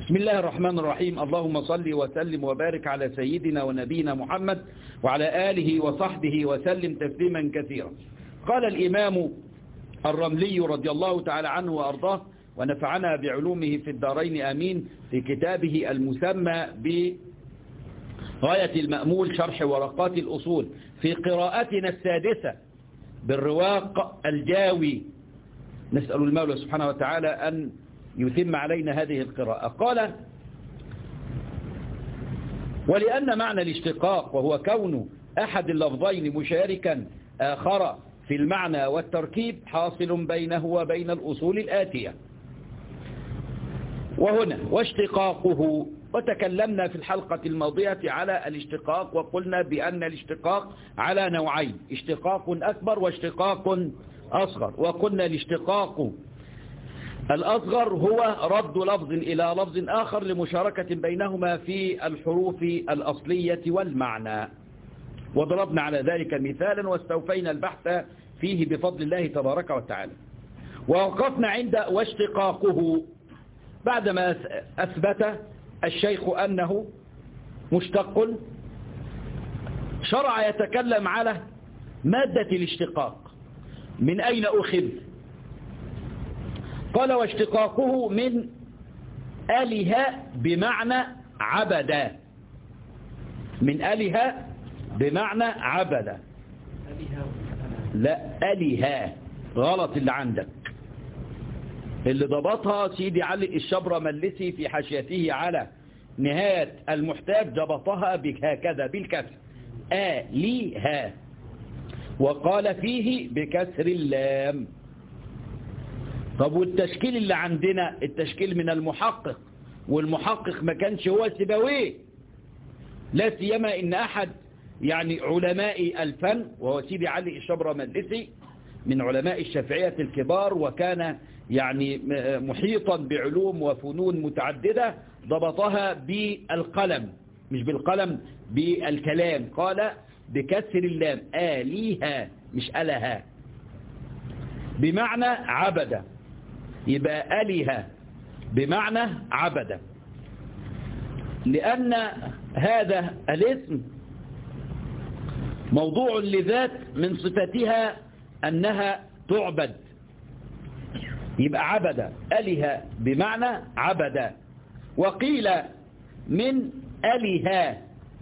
بسم الله الرحمن الرحيم اللهم صل وسلم وبارك على سيدنا ونبينا محمد وعلى آله وصحبه وسلم تسليما كثيرا قال الإمام الرملي رضي الله تعالى عنه وأرضاه ونفعنا بعلومه في الدارين آمين في كتابه المسمى بغاية المأمول شرح ورقات الأصول في قراءتنا السادسة بالرواق الجاوي نسأل المولى سبحانه وتعالى أن يتم علينا هذه القراءة قال ولأن معنى الاشتقاق وهو كون أحد اللفظين مشاركا آخر في المعنى والتركيب حاصل بينه وبين الأصول الآتية وهنا واشتقاقه وتكلمنا في الحلقة الماضية على الاشتقاق وقلنا بأن الاشتقاق على نوعين اشتقاق أكبر واشتقاق أصغر وقلنا الاشتقاق الأصغر هو رد لفظ إلى لفظ آخر لمشاركة بينهما في الحروف الأصلية والمعنى وضربنا على ذلك مثالا واستوفينا البحث فيه بفضل الله تبارك وتعالى ووقفنا عند واشتقاقه بعدما أثبت الشيخ أنه مشتق شرع يتكلم على مادة الاشتقاق من أين أخذ قال واشتقاقه من أله بمعنى عبد من أله بمعنى عبد لا أله غلط اللي عندك اللي ضبطها سيدي علي الشبر ملسي في حاشيته على نهاية المحتاج ضبطها هكذا بالكسر آلها وقال فيه بكسر اللام طب والتشكيل اللي عندنا التشكيل من المحقق والمحقق ما كانش هو سيبويه لا سيما ان احد يعني علماء الفن وهو سيدي علي الشبر مدلسي من علماء الشافعية الكبار وكان يعني محيطا بعلوم وفنون متعددة ضبطها بالقلم مش بالقلم بالكلام قال بكسر اللام آليها مش ألها بمعنى عبد يبقى أله بمعنى عبد لأن هذا الاسم موضوع لذات من صفتها أنها تعبد يبقى عبد أله بمعنى عبد وقيل من أله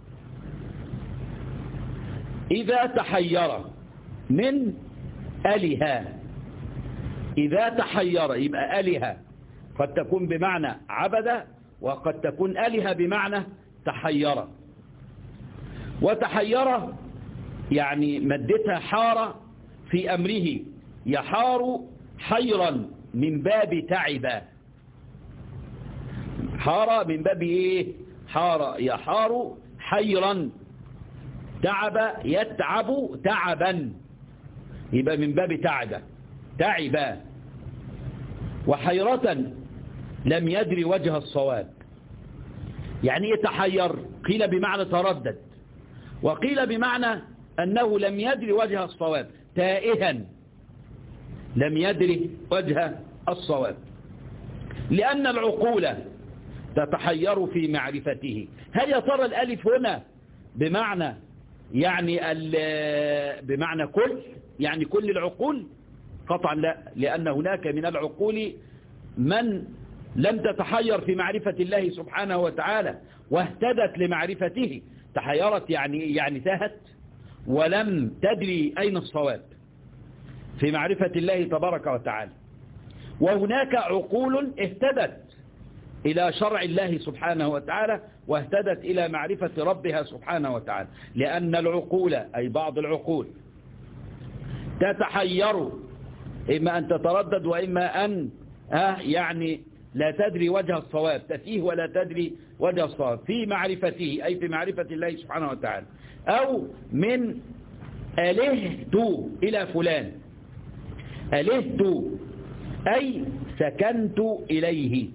إذا تحير من أله إذا تحير يبقى أله قد تكون بمعنى عبد وقد تكون أله بمعنى تحير وتحير يعني مدتها حار في أمره يحار حيرا من باب تعب حار من باب إيه حار يحار حيرا تعب يتعب تعبا يبقى من باب تعب تعب وحيرة لم يدري وجه الصواب يعني يتحير قيل بمعنى تردد وقيل بمعنى أنه لم يدري وجه الصواب تائها لم يدري وجه الصواب لأن العقول تتحير في معرفته هل يا ترى الألف هنا بمعنى يعني بمعنى كل يعني كل العقول قطعا لا لأن هناك من العقول من لم تتحير في معرفة الله سبحانه وتعالى واهتدت لمعرفته تحيرت يعني يعني تاهت ولم تدري أين الصواب في معرفة الله تبارك وتعالى وهناك عقول اهتدت إلى شرع الله سبحانه وتعالى واهتدت إلى معرفة ربها سبحانه وتعالى لأن العقول أي بعض العقول تتحير إما أن تتردد وإما أن آه يعني لا تدري وجه الصواب تتيه ولا تدري وجه الصواب في معرفته أي في معرفة الله سبحانه وتعالى أو من ألهت إلى فلان ألهت أي سكنت إليه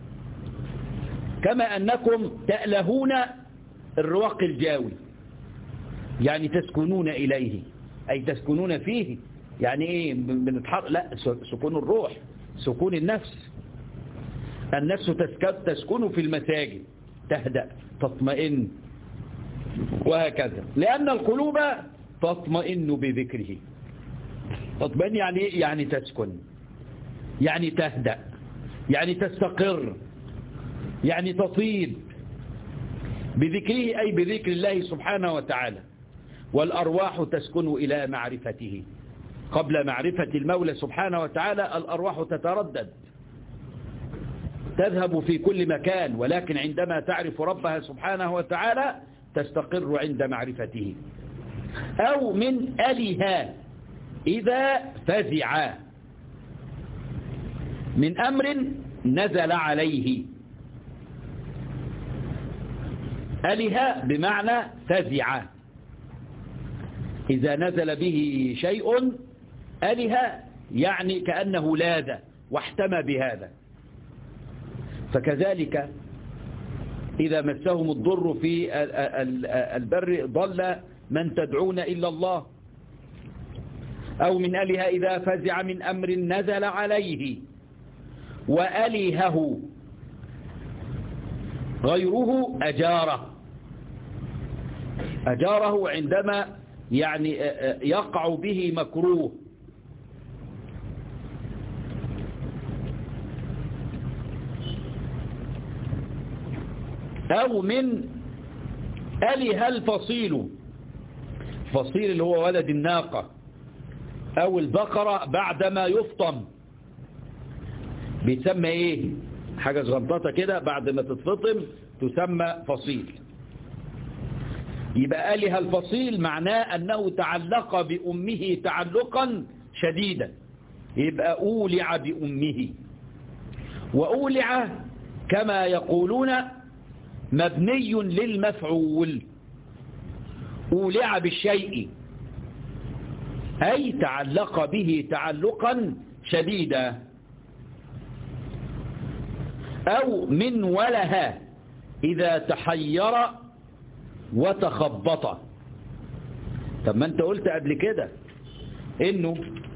كما أنكم تألهون الرواق الجاوي يعني تسكنون إليه أي تسكنون فيه يعني إيه بنتحرك لا سكون الروح سكون النفس النفس تسكن في المساجد تهدأ تطمئن وهكذا لأن القلوب تطمئن بذكره تطمئن يعني يعني تسكن يعني تهدأ يعني تستقر يعني تطيب بذكره أي بذكر الله سبحانه وتعالى والأرواح تسكن إلى معرفته قبل معرفة المولى سبحانه وتعالى الأرواح تتردد تذهب في كل مكان ولكن عندما تعرف ربها سبحانه وتعالى تستقر عند معرفته أو من ألها إذا فزع من أمر نزل عليه ألها بمعنى فزع إذا نزل به شيء ألها يعني كأنه لاذ واحتمى بهذا فكذلك إذا مسهم الضر في البر ضل من تدعون إلا الله أو من ألها إذا فزع من أمر نزل عليه وألهه غيره أجاره أجاره عندما يعني يقع به مكروه أو من أله الفصيل فصيل اللي هو ولد الناقة أو البقرة بعدما يفطم بيتسمى إيه حاجة صغنططة كده بعد ما تتفطم تسمى فصيل يبقى آله الفصيل معناه أنه تعلق بأمه تعلقا شديدا يبقى أولع بأمه وأولع كما يقولون مبني للمفعول أولع بالشيء أي تعلق به تعلقا شديدا أو من ولها إذا تحير وتخبط طب ما انت قلت قبل كده انه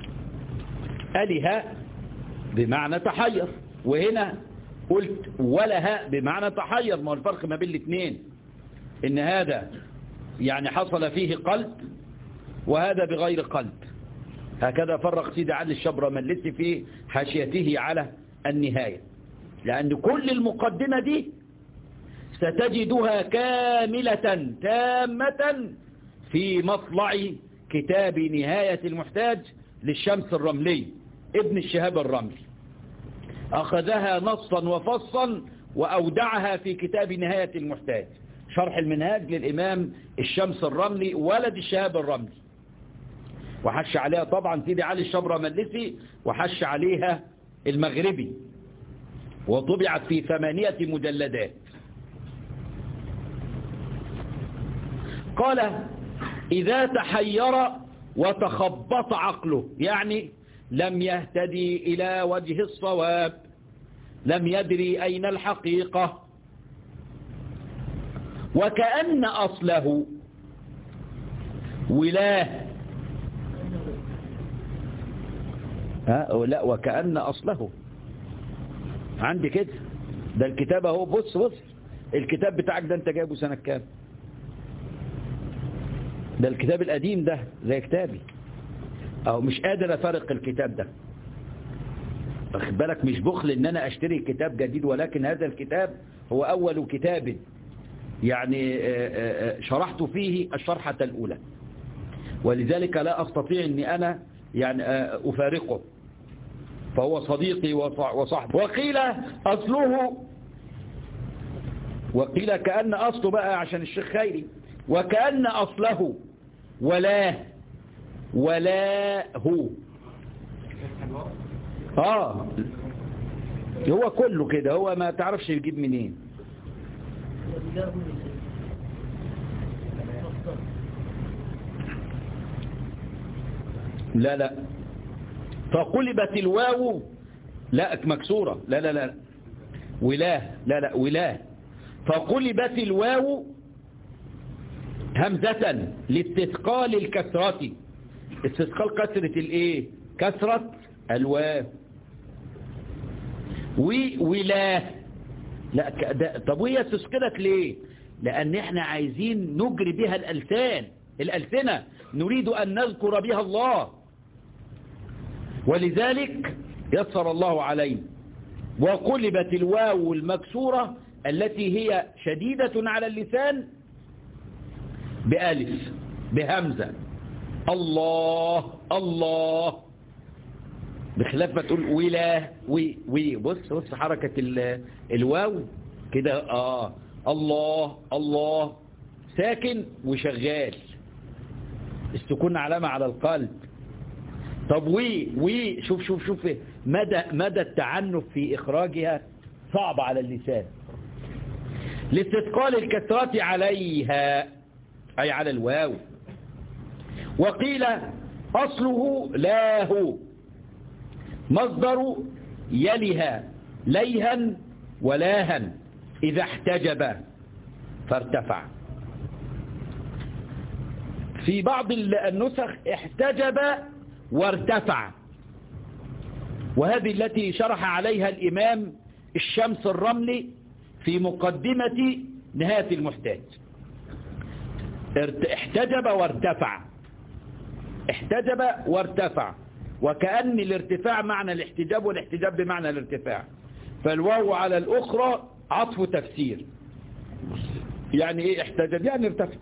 أله بمعنى تحير وهنا قلت ولها بمعنى تحير ما هو الفرق ما بين الاثنين ان هذا يعني حصل فيه قلب وهذا بغير قلب هكذا فرق سيدي علي الشبرملسي في حاشيته على النهاية لأن كل المقدمة دي ستجدها كاملة تامة في مطلع كتاب نهاية المحتاج للشمس الرملي ابن الشهاب الرملي أخذها نصا وفصا وأودعها في كتاب نهاية المحتاج شرح المنهاج للإمام الشمس الرملي ولد الشهاب الرملي وحش عليها طبعا سيدي علي الشبرة ملسي وحش عليها المغربي وطبعت في ثمانية مجلدات قال إذا تحير وتخبط عقله يعني لم يهتدي إلى وجه الصواب لم يدري أين الحقيقة وكأن أصله ولاه ها لا وكأن أصله عندي كده ده الكتاب اهو بص بص الكتاب بتاعك ده انت جايبه سنة كام ده الكتاب القديم ده زي كتابي اهو مش قادر افرق الكتاب ده واخد بالك مش بخل ان انا اشتري كتاب جديد ولكن هذا الكتاب هو اول كتاب يعني شرحت فيه الشرحة الاولى ولذلك لا استطيع اني انا يعني افارقه فهو صديقي وصاحبي وقيل اصله وقيل كأن اصله بقى عشان الشيخ خيري وكأن اصله ولاه ولا هو اه هو كله كده هو ما تعرفش يجيب منين لا لا فقلبت الواو لا مكسورة لا لا لا ولا لا لا ولا فقلبت الواو همزة لاستثقال الكسرة استثقال كسرة الايه كسرة الواو وولاه لا ده طب وهي تسكتك ليه لأن احنا عايزين نجري بها الألسان الألسنة نريد أن نذكر بها الله ولذلك يسر الله علينا وقلبت الواو المكسورة التي هي شديدة على اللسان بألف بهمزة الله الله بخلاف ما تقول ولا وي وي بص بص حركة الواو كده اه الله الله ساكن وشغال السكون علامة على القلب طب وي وي شوف شوف شوف مدى مدى التعنف في إخراجها صعب على اللسان لاستثقال الكسرة عليها أي على الواو وقيل أصله لاه مصدر يلها ليها ولاها إذا احتجب فارتفع في بعض النسخ احتجب وارتفع وهذه التي شرح عليها الإمام الشمس الرملي في مقدمة نهاية المحتاج احتجب وارتفع احتجب وارتفع وكأن الارتفاع معنى الاحتجاب والاحتجاب بمعنى الارتفاع فالواو على الأخرى عطف تفسير يعني ايه احتجب يعني ارتفع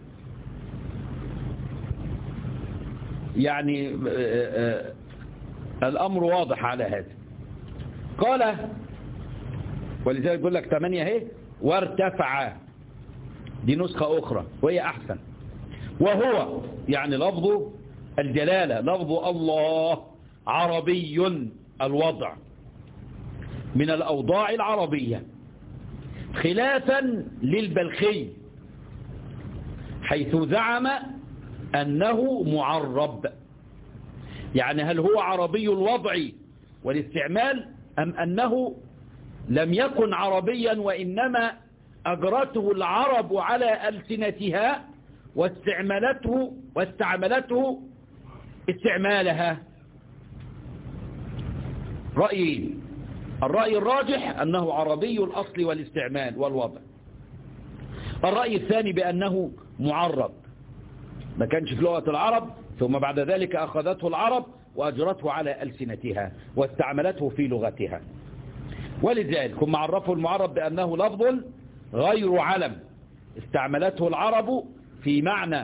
يعني آآ آآ الأمر واضح على هذا قال ولذلك يقول لك ثمانية اهي وارتفع دي نسخة أخرى وهي أحسن وهو يعني لفظ الجلالة لفظ الله عربي الوضع من الأوضاع العربية خلافا للبلخي حيث زعم أنه معرب يعني هل هو عربي الوضع والاستعمال أم أنه لم يكن عربيا وإنما أجرته العرب على ألسنتها واستعملته واستعملته استعمالها رأيين الرأي الراجح أنه عربي الأصل والاستعمال والوضع الرأي الثاني بأنه معرب ما كانش في لغة العرب ثم بعد ذلك أخذته العرب وأجرته على ألسنتها واستعملته في لغتها ولذلك هم عرفوا المعرب بأنه لفظ غير علم استعملته العرب في معنى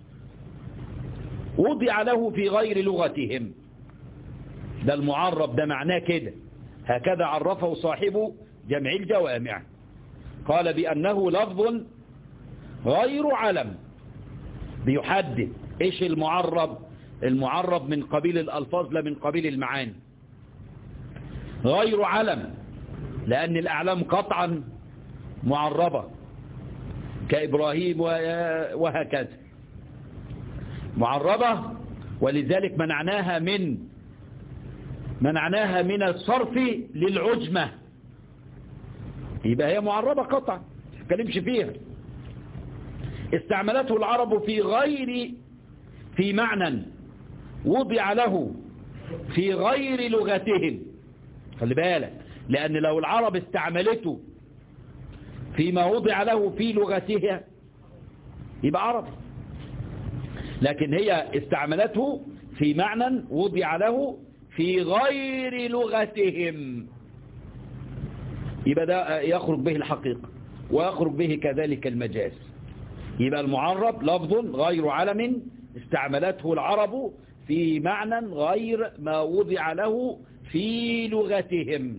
وضع له في غير لغتهم ده المعرب ده معناه كده هكذا عرفه صاحب جمع الجوامع قال بأنه لفظ غير علم بيحدد ايش المعرب المعرب من قبيل الألفاظ لا من قبيل المعاني غير علم لأن الأعلام قطعا معربة كإبراهيم وهكذا معربة ولذلك منعناها من منعناها من الصرف للعجمة يبقى هي معربة قطعا تتكلمش فيها استعملته العرب في غير في معنى وضع له في غير لغتهم خلي بالك لأن لو العرب استعملته فيما وضع له في لغتها يبقى عربي لكن هي استعملته في معنى وضع له في غير لغتهم يبقى ده يخرج به الحقيقة ويخرج به كذلك المجاز يبقى المعرب لفظ غير علم استعملته العرب في معنى غير ما وضع له في لغتهم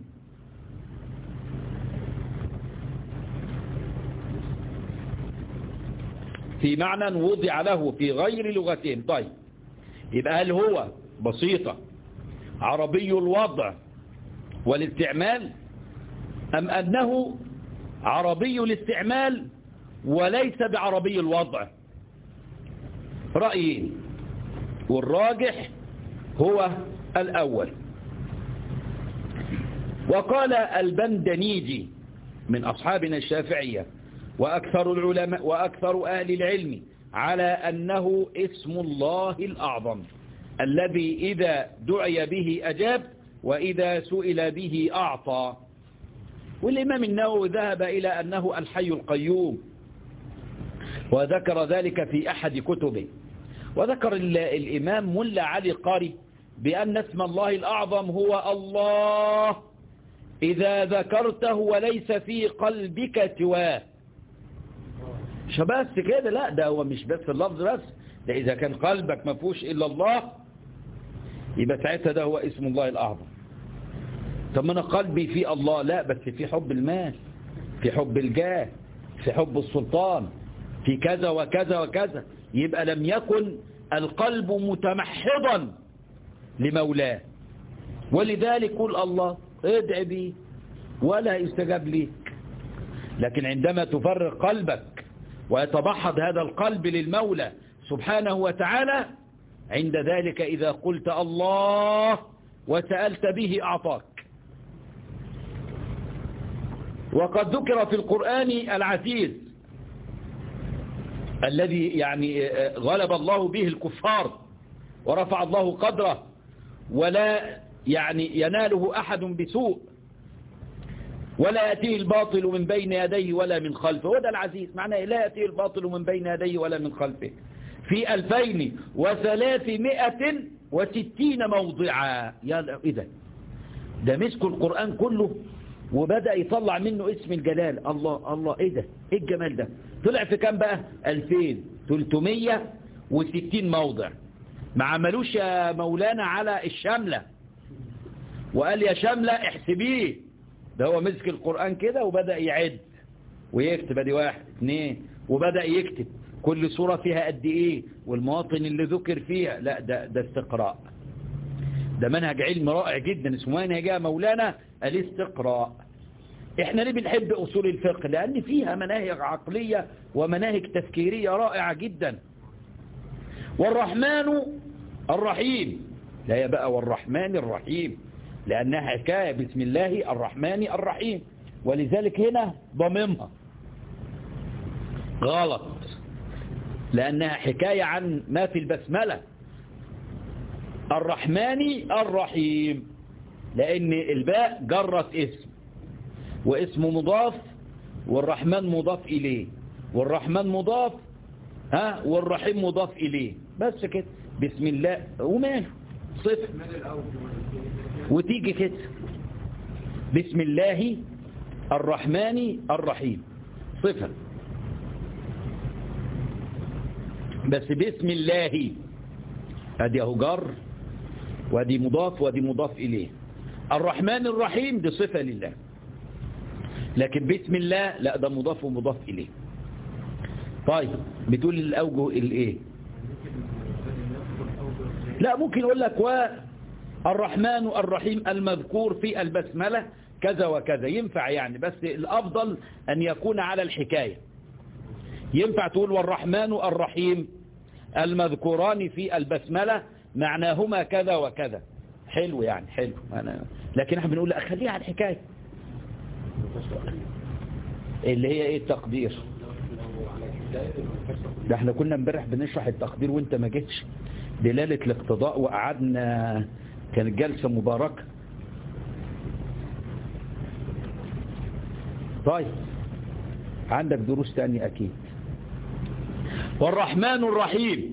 في معنى وضع له في غير لغتهم طيب يبقى هل هو بسيطة عربي الوضع والاستعمال أم أنه عربي الاستعمال وليس بعربي الوضع رأيين والراجح هو الأول وقال البندنيجي من أصحابنا الشافعية وأكثر العلماء وأكثر أهل العلم على أنه اسم الله الأعظم الذي إذا دعي به أجاب وإذا سئل به أعطى والإمام النووي ذهب إلى أنه الحي القيوم وذكر ذلك في أحد كتبه وذكر الإمام ملا علي قاري بأن اسم الله الأعظم هو الله إذا ذكرته وليس في قلبك سواه مش بس كده لا ده هو مش بس اللفظ بس ده إذا كان قلبك ما فيهوش إلا الله يبقى ساعتها ده هو اسم الله الأعظم طب ما أنا قلبي في الله لا بس في حب المال في حب الجاه في حب السلطان في كذا وكذا وكذا يبقى لم يكن القلب متمحضا لمولاه ولذلك قل الله ادع بي ولا يستجاب ليك لكن عندما تفرق قلبك ويتبحض هذا القلب للمولى سبحانه وتعالى عند ذلك إذا قلت الله وسألت به أعطاك وقد ذكر في القرآن العزيز الذي يعني غلب الله به الكفار ورفع الله قدره ولا يعني يناله أحد بسوء ولا يأتيه الباطل من بين يديه ولا من خلفه وده العزيز معناه لا يأتيه الباطل من بين يديه ولا من خلفه في ألفين وثلاثمائة وستين موضعا يا إذا ده مسك القرآن كله وبدأ يطلع منه اسم الجلال الله الله ايه ده ايه الجمال ده طلع في كام بقى 2360 موضع ما عملوش يا مولانا على الشاملة وقال يا شاملة احسبيه ده هو مسك القرآن كده وبدأ يعد ويكتب ادي واحد اثنين وبدأ يكتب كل صورة فيها قد ايه والمواطن اللي ذكر فيها لا ده, ده استقراء ده منهج علم رائع جدا اسمه منهج يا مولانا الاستقراء احنا ليه بنحب اصول الفقه لان فيها مناهج عقلية ومناهج تفكيرية رائعة جدا والرحمن الرحيم لا يا بقى والرحمن الرحيم لأنها حكاية بسم الله الرحمن الرحيم ولذلك هنا ضممها غلط لأنها حكاية عن ما في البسملة الرحمن الرحيم لأن الباء جرت اسم واسم مضاف والرحمن مضاف إليه والرحمن مضاف ها والرحيم مضاف إليه بس كده بسم الله وماله صفر وتيجي كده بسم الله الرحمن الرحيم صفة بس بسم الله ادي اهو جر وادي مضاف وادي مضاف اليه الرحمن الرحيم دي صفة لله لكن بسم الله لا ده مضاف ومضاف اليه طيب بتقول الاوجه الايه لا ممكن يقول لك والرحمن الرحيم المذكور في البسملة كذا وكذا ينفع يعني بس الأفضل أن يكون على الحكاية ينفع تقول والرحمن الرحيم المذكوران في البسملة معناهما كذا وكذا حلو يعني حلو أنا لكن احنا بنقول خليها على الحكاية اللي هي ايه التقدير ده احنا كنا امبارح بنشرح التقدير وانت ما جيتش دلالة الاقتضاء وقعدنا كانت جلسة مباركة طيب عندك دروس تانية أكيد والرحمن الرحيم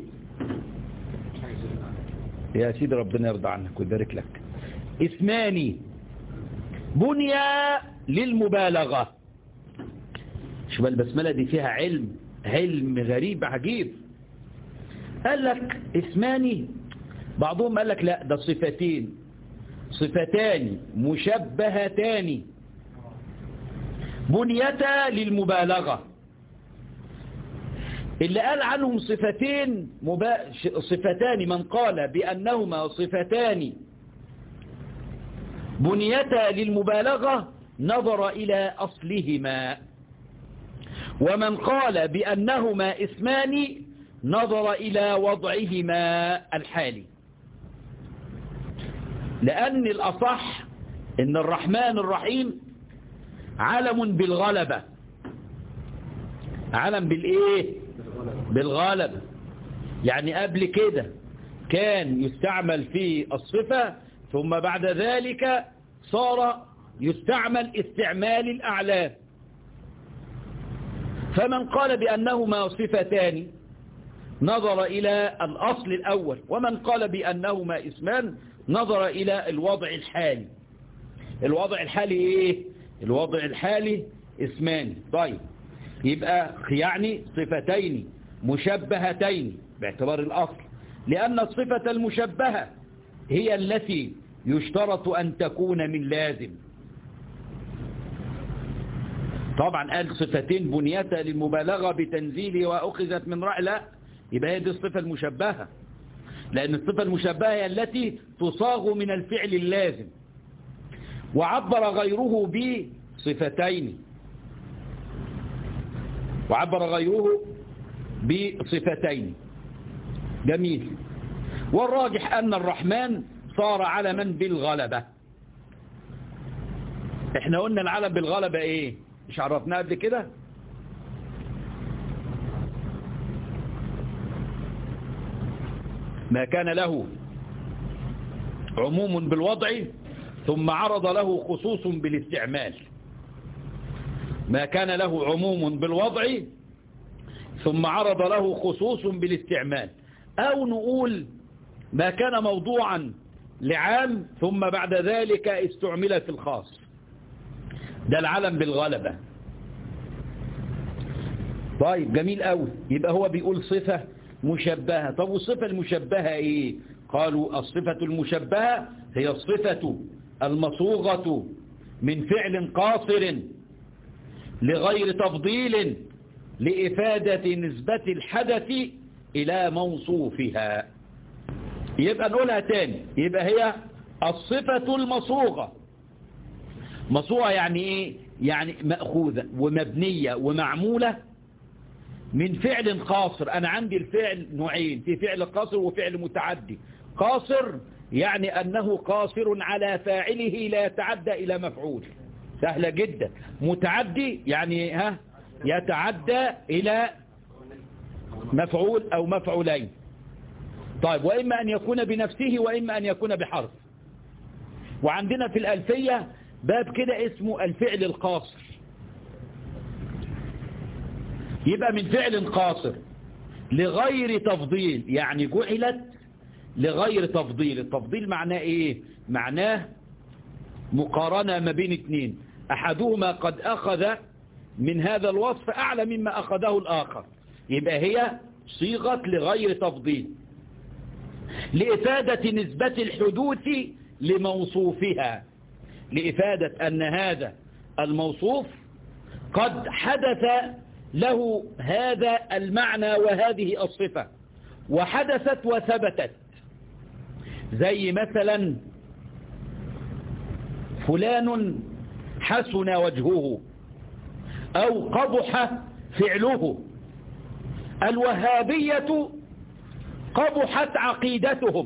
يا سيدي ربنا يرضى عنك ويبارك لك اسمان بني للمبالغة شوف البسملة دي فيها علم علم غريب عجيب قال لك اسمان بعضهم قال لك لا ده صفتين صفتان مشبهتان بنيتا للمبالغة اللي قال عنهم صفتين مبا... صفتان من قال بأنهما صفتان بنيتا للمبالغة نظر إلى أصلهما ومن قال بأنهما اسمان نظر إلى وضعهما الحالي لأن الأصح إن الرحمن الرحيم علم بالغلبة علم بالإيه بالغلبة يعني قبل كده كان يستعمل في الصفة ثم بعد ذلك صار يستعمل استعمال الأعلام فمن قال بأنهما صفتان نظر إلى الأصل الأول ومن قال بأنهما اسمان نظر إلى الوضع الحالي الوضع الحالي إيه الوضع الحالي اسمان طيب يبقى يعني صفتين مشبهتين باعتبار الأصل لأن الصفة المشبهة هي التي يشترط أن تكون من لازم طبعا قال صفتين بنيتا للمبالغة بتنزيله وأخذت من رأي لا يبقى هي دي الصفة المشبهة لأن الصفة المشبهة هي التي تصاغ من الفعل اللازم وعبر غيره بصفتين وعبر غيره بصفتين جميل والراجح أن الرحمن صار علما بالغلبة احنا قلنا العلم بالغلبة ايه مش عرفناه قبل كده ما كان له عموم بالوضع ثم عرض له خصوص بالاستعمال ما كان له عموم بالوضع ثم عرض له خصوص بالاستعمال أو نقول ما كان موضوعا لعام ثم بعد ذلك استعمل في الخاص ده العلم بالغلبة طيب جميل قوي يبقى هو بيقول صفة مشبهة طب والصفة المشبهة ايه قالوا الصفة المشبهة هي الصفة المصوغة من فعل قاصر لغير تفضيل لإفادة نسبة الحدث إلى موصوفها يبقى نقولها تاني يبقى هي الصفة المصوغة مصوغة يعني ايه يعني مأخوذة ومبنية ومعمولة من فعل قاصر أنا عندي الفعل نوعين في فعل قاصر وفعل متعدي قاصر يعني أنه قاصر على فاعله لا يتعدى إلى مفعول سهلة جدا متعدي يعني ها يتعدى إلى مفعول أو مفعولين طيب وإما أن يكون بنفسه وإما أن يكون بحرف وعندنا في الألفية باب كده اسمه الفعل القاصر يبقى من فعل قاصر لغير تفضيل يعني جعلت لغير تفضيل التفضيل معناه ايه معناه مقارنة ما بين اثنين احدهما قد اخذ من هذا الوصف اعلى مما اخذه الاخر يبقى هي صيغة لغير تفضيل لإفادة نسبة الحدوث لموصوفها لإفادة أن هذا الموصوف قد حدث له هذا المعنى وهذه الصفة وحدثت وثبتت زي مثلا فلان حسن وجهه أو قبح فعله الوهابية قبحت عقيدتهم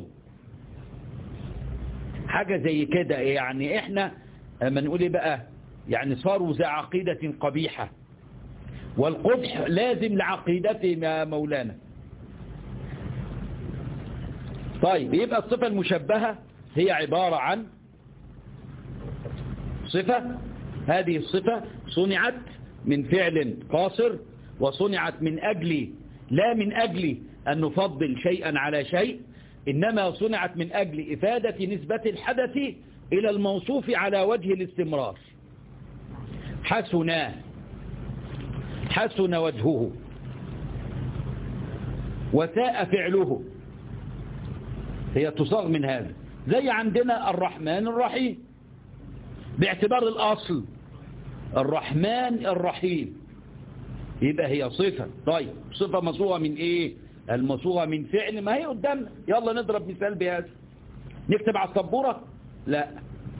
حاجة زي كده يعني احنا اما نقول ايه بقى يعني صاروا ذا عقيدة قبيحة والقبح لازم لعقيدتهم يا مولانا طيب يبقى الصفة المشبهة هي عبارة عن صفة هذه الصفة صنعت من فعل قاصر وصنعت من أجل لا من أجل أن نفضل شيئا على شيء إنما صنعت من أجل إفادة نسبة الحدث إلى الموصوف على وجه الاستمرار حسنا حسن وجهه وساء فعله هي تصاغ من هذا زي عندنا الرحمن الرحيم باعتبار الأصل الرحمن الرحيم يبقى هي صفة طيب صفة مصوغة من ايه المصوغة من فعل ما هي قدامنا يلا نضرب مثال بهذا نكتب على السبورة لا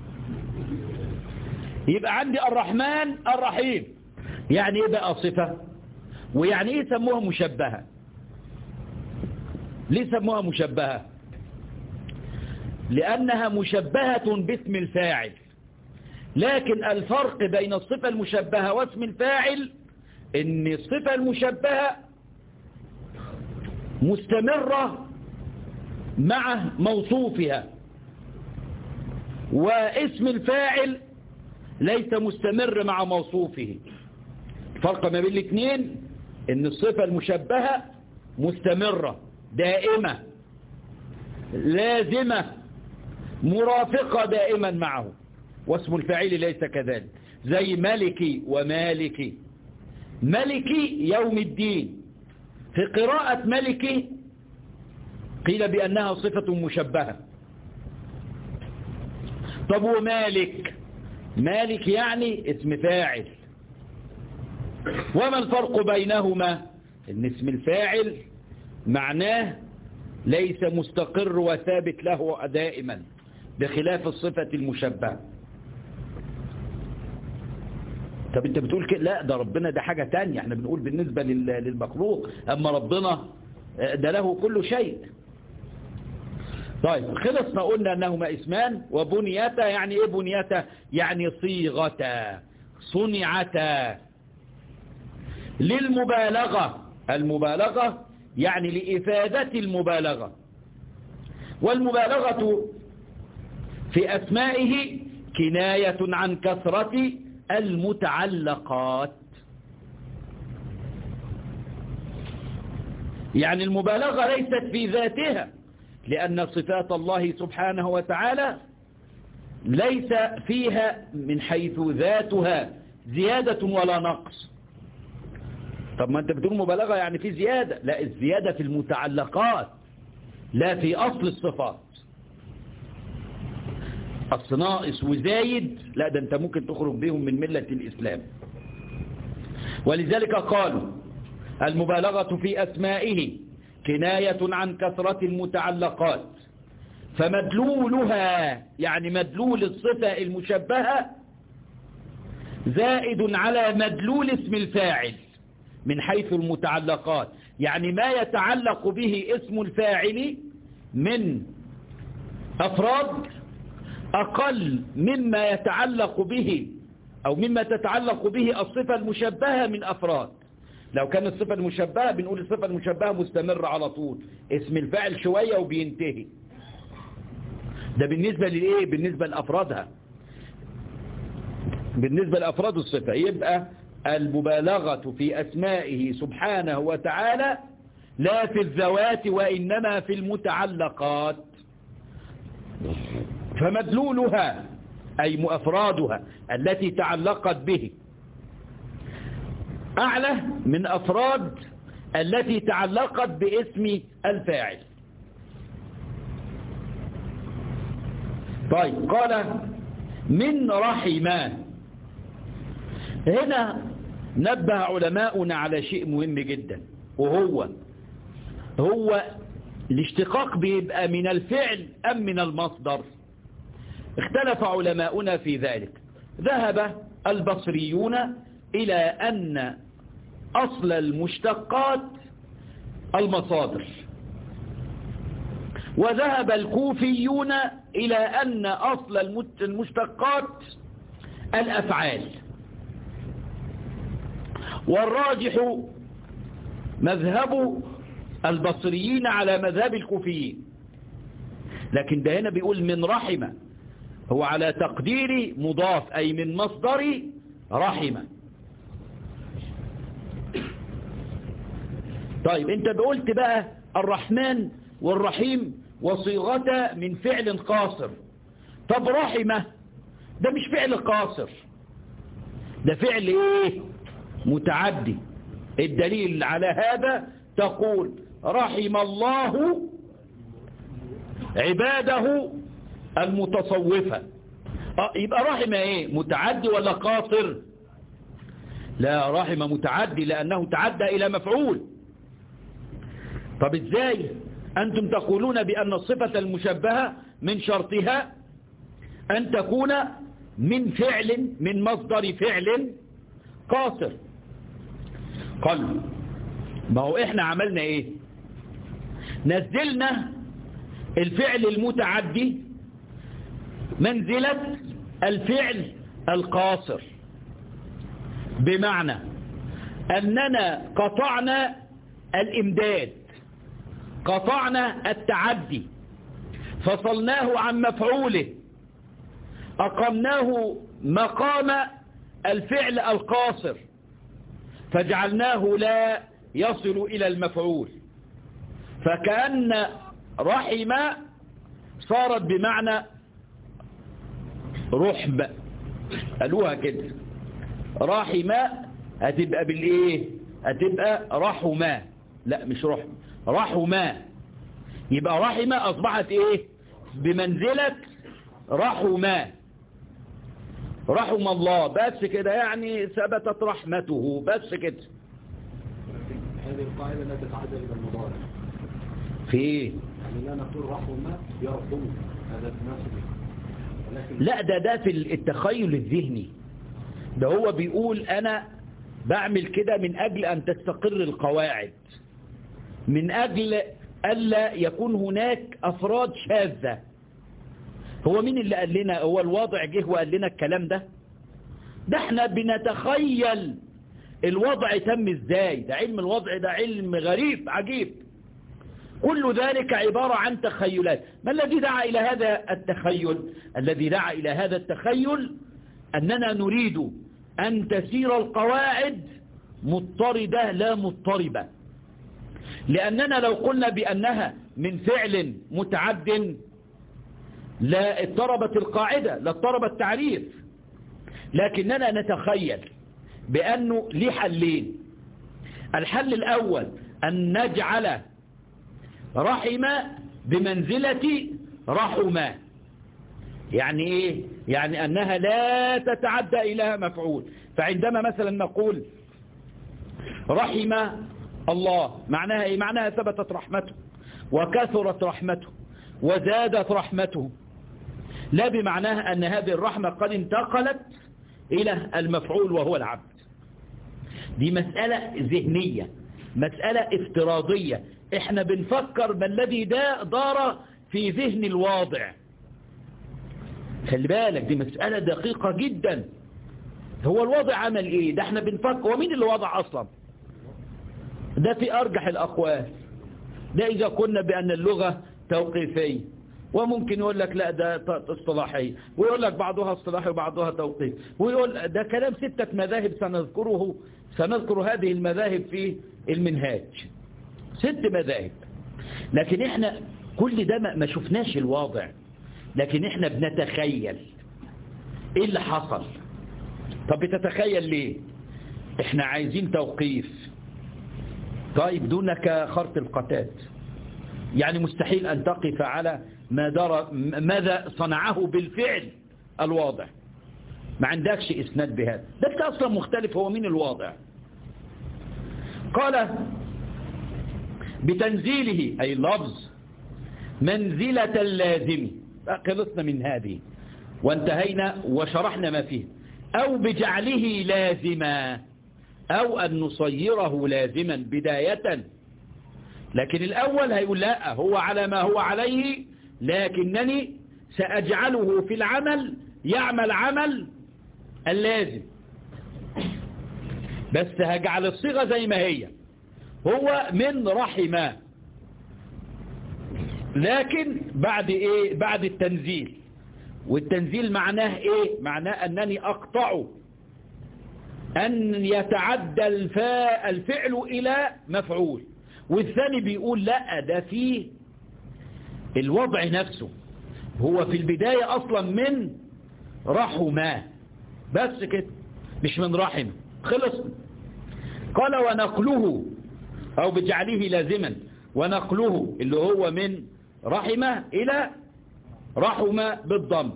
يبقى عندي الرحمن الرحيم يعني ايه بقى صفة ويعني ايه سموها مشبهة ليه سموها مشبهة لأنها مشبهة باسم الفاعل لكن الفرق بين الصفة المشبهة واسم الفاعل ان الصفة المشبهة مستمرة مع موصوفها واسم الفاعل ليس مستمر مع موصوفه فرق ما بين الاثنين ان الصفة المشبهة مستمرة دائمة لازمة مرافقة دائما معه واسم الفاعل ليس كذلك زي ملكي ومالكي ملكي يوم الدين في قراءة ملكي قيل بأنها صفة مشبهة طب ومالك مالك يعني اسم فاعل وما الفرق بينهما ان اسم الفاعل معناه ليس مستقر وثابت له دائما بخلاف الصفة المشبهة طب انت بتقول كده لا ده ربنا ده حاجة تانية احنا بنقول بالنسبة للمخلوق اما ربنا ده له كل شيء طيب خلصنا قلنا انهما اسمان وبنيتا يعني ايه بنيتا يعني صيغتا صنعتا للمبالغة المبالغة يعني لإفادة المبالغة والمبالغة في أسمائه كناية عن كثرة المتعلقات يعني المبالغة ليست في ذاتها لأن صفات الله سبحانه وتعالى ليس فيها من حيث ذاتها زيادة ولا نقص طب ما انت بتقول مبالغة يعني في زيادة لا الزيادة في المتعلقات لا في أصل الصفات أصل ناقص وزايد لا ده انت ممكن تخرج بهم من ملة الإسلام ولذلك قالوا المبالغة في أسمائه كناية عن كثرة المتعلقات فمدلولها يعني مدلول الصفة المشبهة زائد على مدلول اسم الفاعل من حيث المتعلقات يعني ما يتعلق به اسم الفاعل من أفراد أقل مما يتعلق به أو مما تتعلق به الصفة المشبهة من أفراد لو كان الصفة المشبهة بنقول الصفة المشبهة مستمرة على طول اسم الفاعل شوية وبينتهي ده بالنسبة لإيه بالنسبة لأفرادها بالنسبة لأفراد الصفة يبقى المبالغة في أسمائه سبحانه وتعالى لا في الذوات وإنما في المتعلقات فمدلولها أي أفرادها التي تعلقت به أعلى من أفراد التي تعلقت باسم الفاعل طيب قال من رحمان هنا نبه علماؤنا على شيء مهم جدا وهو هو الاشتقاق بيبقى من الفعل أم من المصدر اختلف علماؤنا في ذلك ذهب البصريون إلى أن أصل المشتقات المصادر وذهب الكوفيون إلى أن أصل المشتقات الأفعال والراجح مذهب البصريين على مذهب الكوفيين لكن ده هنا بيقول من رحمة هو على تقدير مضاف أي من مصدر رحمة طيب انت قلت بقى الرحمن والرحيم وصيغة من فعل قاصر طب رحمة ده مش فعل قاصر ده فعل ايه متعدي الدليل على هذا تقول رحم الله عباده المتصوفة اه يبقى رحم ايه متعدي ولا قاصر لا رحم متعدي لأنه تعدى إلى مفعول طب ازاي أنتم تقولون بأن الصفة المشبهة من شرطها أن تكون من فعل من مصدر فعل قاصر قال ما هو احنا عملنا ايه نزلنا الفعل المتعدي منزلة الفعل القاصر بمعنى أننا قطعنا الإمداد قطعنا التعدي فصلناه عن مفعوله أقمناه مقام الفعل القاصر فجعلناه لا يصل إلى المفعول فكأن رحم صارت بمعنى رحب قالوها كده رحم هتبقى بالايه هتبقى رحما لا مش رحم رحما يبقى رحمة أصبحت إيه بمنزلة رحما رحم الله بس كده يعني ثبتت رحمته بس كده هذه القاعدة لا تتعدى إلى المضارع في إيه يعني لا نقول رحم يرحم هذا تناسب ولكن لا ده ده في التخيل الذهني ده هو بيقول أنا بعمل كده من أجل أن تستقر القواعد من أجل ألا يكون هناك أفراد شاذة هو مين اللي قال لنا هو الواضع جه وقال لنا الكلام ده ده احنا بنتخيل الوضع تم ازاي ده علم الوضع ده علم غريب عجيب كل ذلك عبارة عن تخيلات ما الذي دعا إلى هذا التخيل الذي دعا إلى هذا التخيل أننا نريد أن تسير القواعد مضطردة لا مضطربة لأننا لو قلنا بأنها من فعل متعد لا اضطربت القاعدة لا اضطرب التعريف لكننا نتخيل بأنه ليه حلين الحل الأول أن نجعل رحم بمنزلة رحمة يعني إيه؟ يعني أنها لا تتعدى إلى مفعول فعندما مثلا نقول رحم الله معناها إيه؟ معناها ثبتت رحمته وكثرت رحمته وزادت رحمته لا بمعناها أن هذه الرحمة قد انتقلت إلى المفعول وهو العبد دي مسألة ذهنية مسألة افتراضية احنا بنفكر ما الذي دا دار في ذهن الواضع خلي بالك دي مسألة دقيقة جدا هو الواضع عمل ايه ده احنا بنفكر ومين اللي وضع اصلا ده في ارجح الاقوال ده اذا كنا بان اللغة توقيفية وممكن يقول لك لا ده اصطلاحية ويقول لك بعضها اصطلاحي وبعضها توقيف ويقول ده كلام ستة مذاهب سنذكره سنذكر هذه المذاهب في المنهاج ست مذاهب لكن احنا كل ده ما شفناش الواضع لكن احنا بنتخيل ايه اللي حصل طب بتتخيل ليه احنا عايزين توقيف طيب دونك خرط القتات يعني مستحيل أن تقف على ما در ماذا صنعه بالفعل الواضع ما عندكش إسناد بهذا ده أصلا مختلف هو مين الواضع قال بتنزيله أي اللفظ منزلة اللازم خلصنا من هذه وانتهينا وشرحنا ما فيه أو بجعله لازما أو أن نصيره لازما بداية لكن الأول هيقول لا هو على ما هو عليه لكنني سأجعله في العمل يعمل عمل اللازم بس هجعل الصيغة زي ما هي هو من رحمة لكن بعد ايه بعد التنزيل والتنزيل معناه ايه معناه انني اقطع ان يتعدى الفاء الفعل الى مفعول والثاني بيقول لا ده فيه الوضع نفسه هو في البداية اصلا من رحمة بس كده مش من رحم خلص قال ونقله او بجعله لازما ونقله اللي هو من رحمة الى رحمة بالضم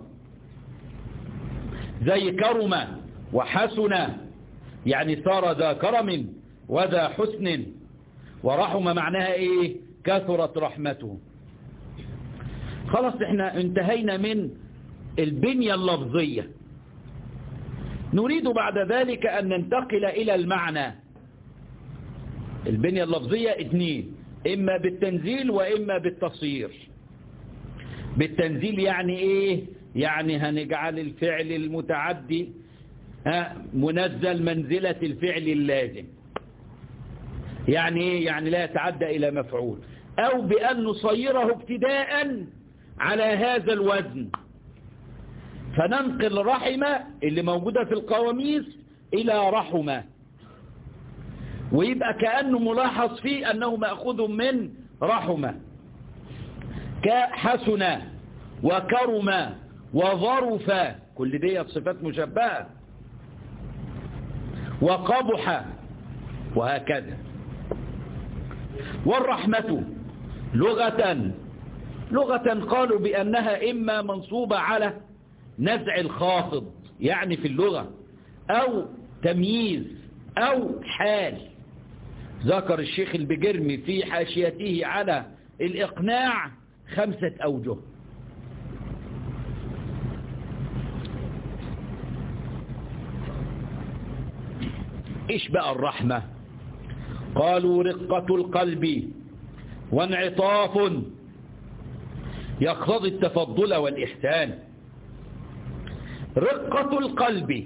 زي كرم وحسن يعني صار ذا كرم وذا حسن ورحم معناها ايه كثرت رحمته خلاص احنا انتهينا من البنية اللفظية نريد بعد ذلك أن ننتقل إلى المعنى البنية اللفظية اثنين إما بالتنزيل وإما بالتصير بالتنزيل يعني إيه يعني هنجعل الفعل المتعدي منزل منزلة الفعل اللازم يعني إيه يعني لا يتعدى إلى مفعول أو بأن نصيره ابتداء على هذا الوزن فننقل رحمة اللي موجودة في القواميس إلى رحمة ويبقى كأنه ملاحظ فيه أنه مأخوذ من رحمة كحسن وكرم وظرف كل دي صفات مشبهة وقبح وهكذا والرحمة لغة لغة قالوا بأنها إما منصوبة على نزع الخافض يعني في اللغة أو تمييز أو حال ذكر الشيخ البجرمي في حاشيته على الإقناع خمسة أوجه إيش بقى الرحمة قالوا رقة القلب وانعطاف يقتضي التفضل والإحسان رقة القلب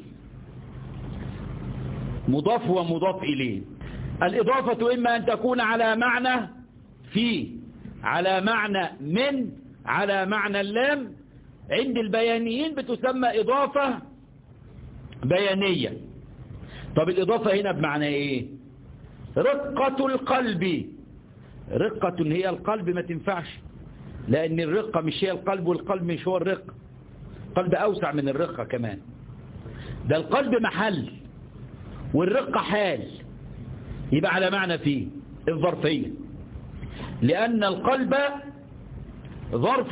مضاف ومضاف إليه الإضافة إما أن تكون على معنى في على معنى من على معنى اللام عند البيانيين بتسمى إضافة بيانية طب الإضافة هنا بمعنى إيه رقة القلب رقة هي القلب ما تنفعش لأن الرقة مش هي القلب والقلب مش هو الرقة القلب أوسع من الرقة كمان ده القلب محل والرقة حال يبقى على معنى فيه الظرفية لأن القلب ظرف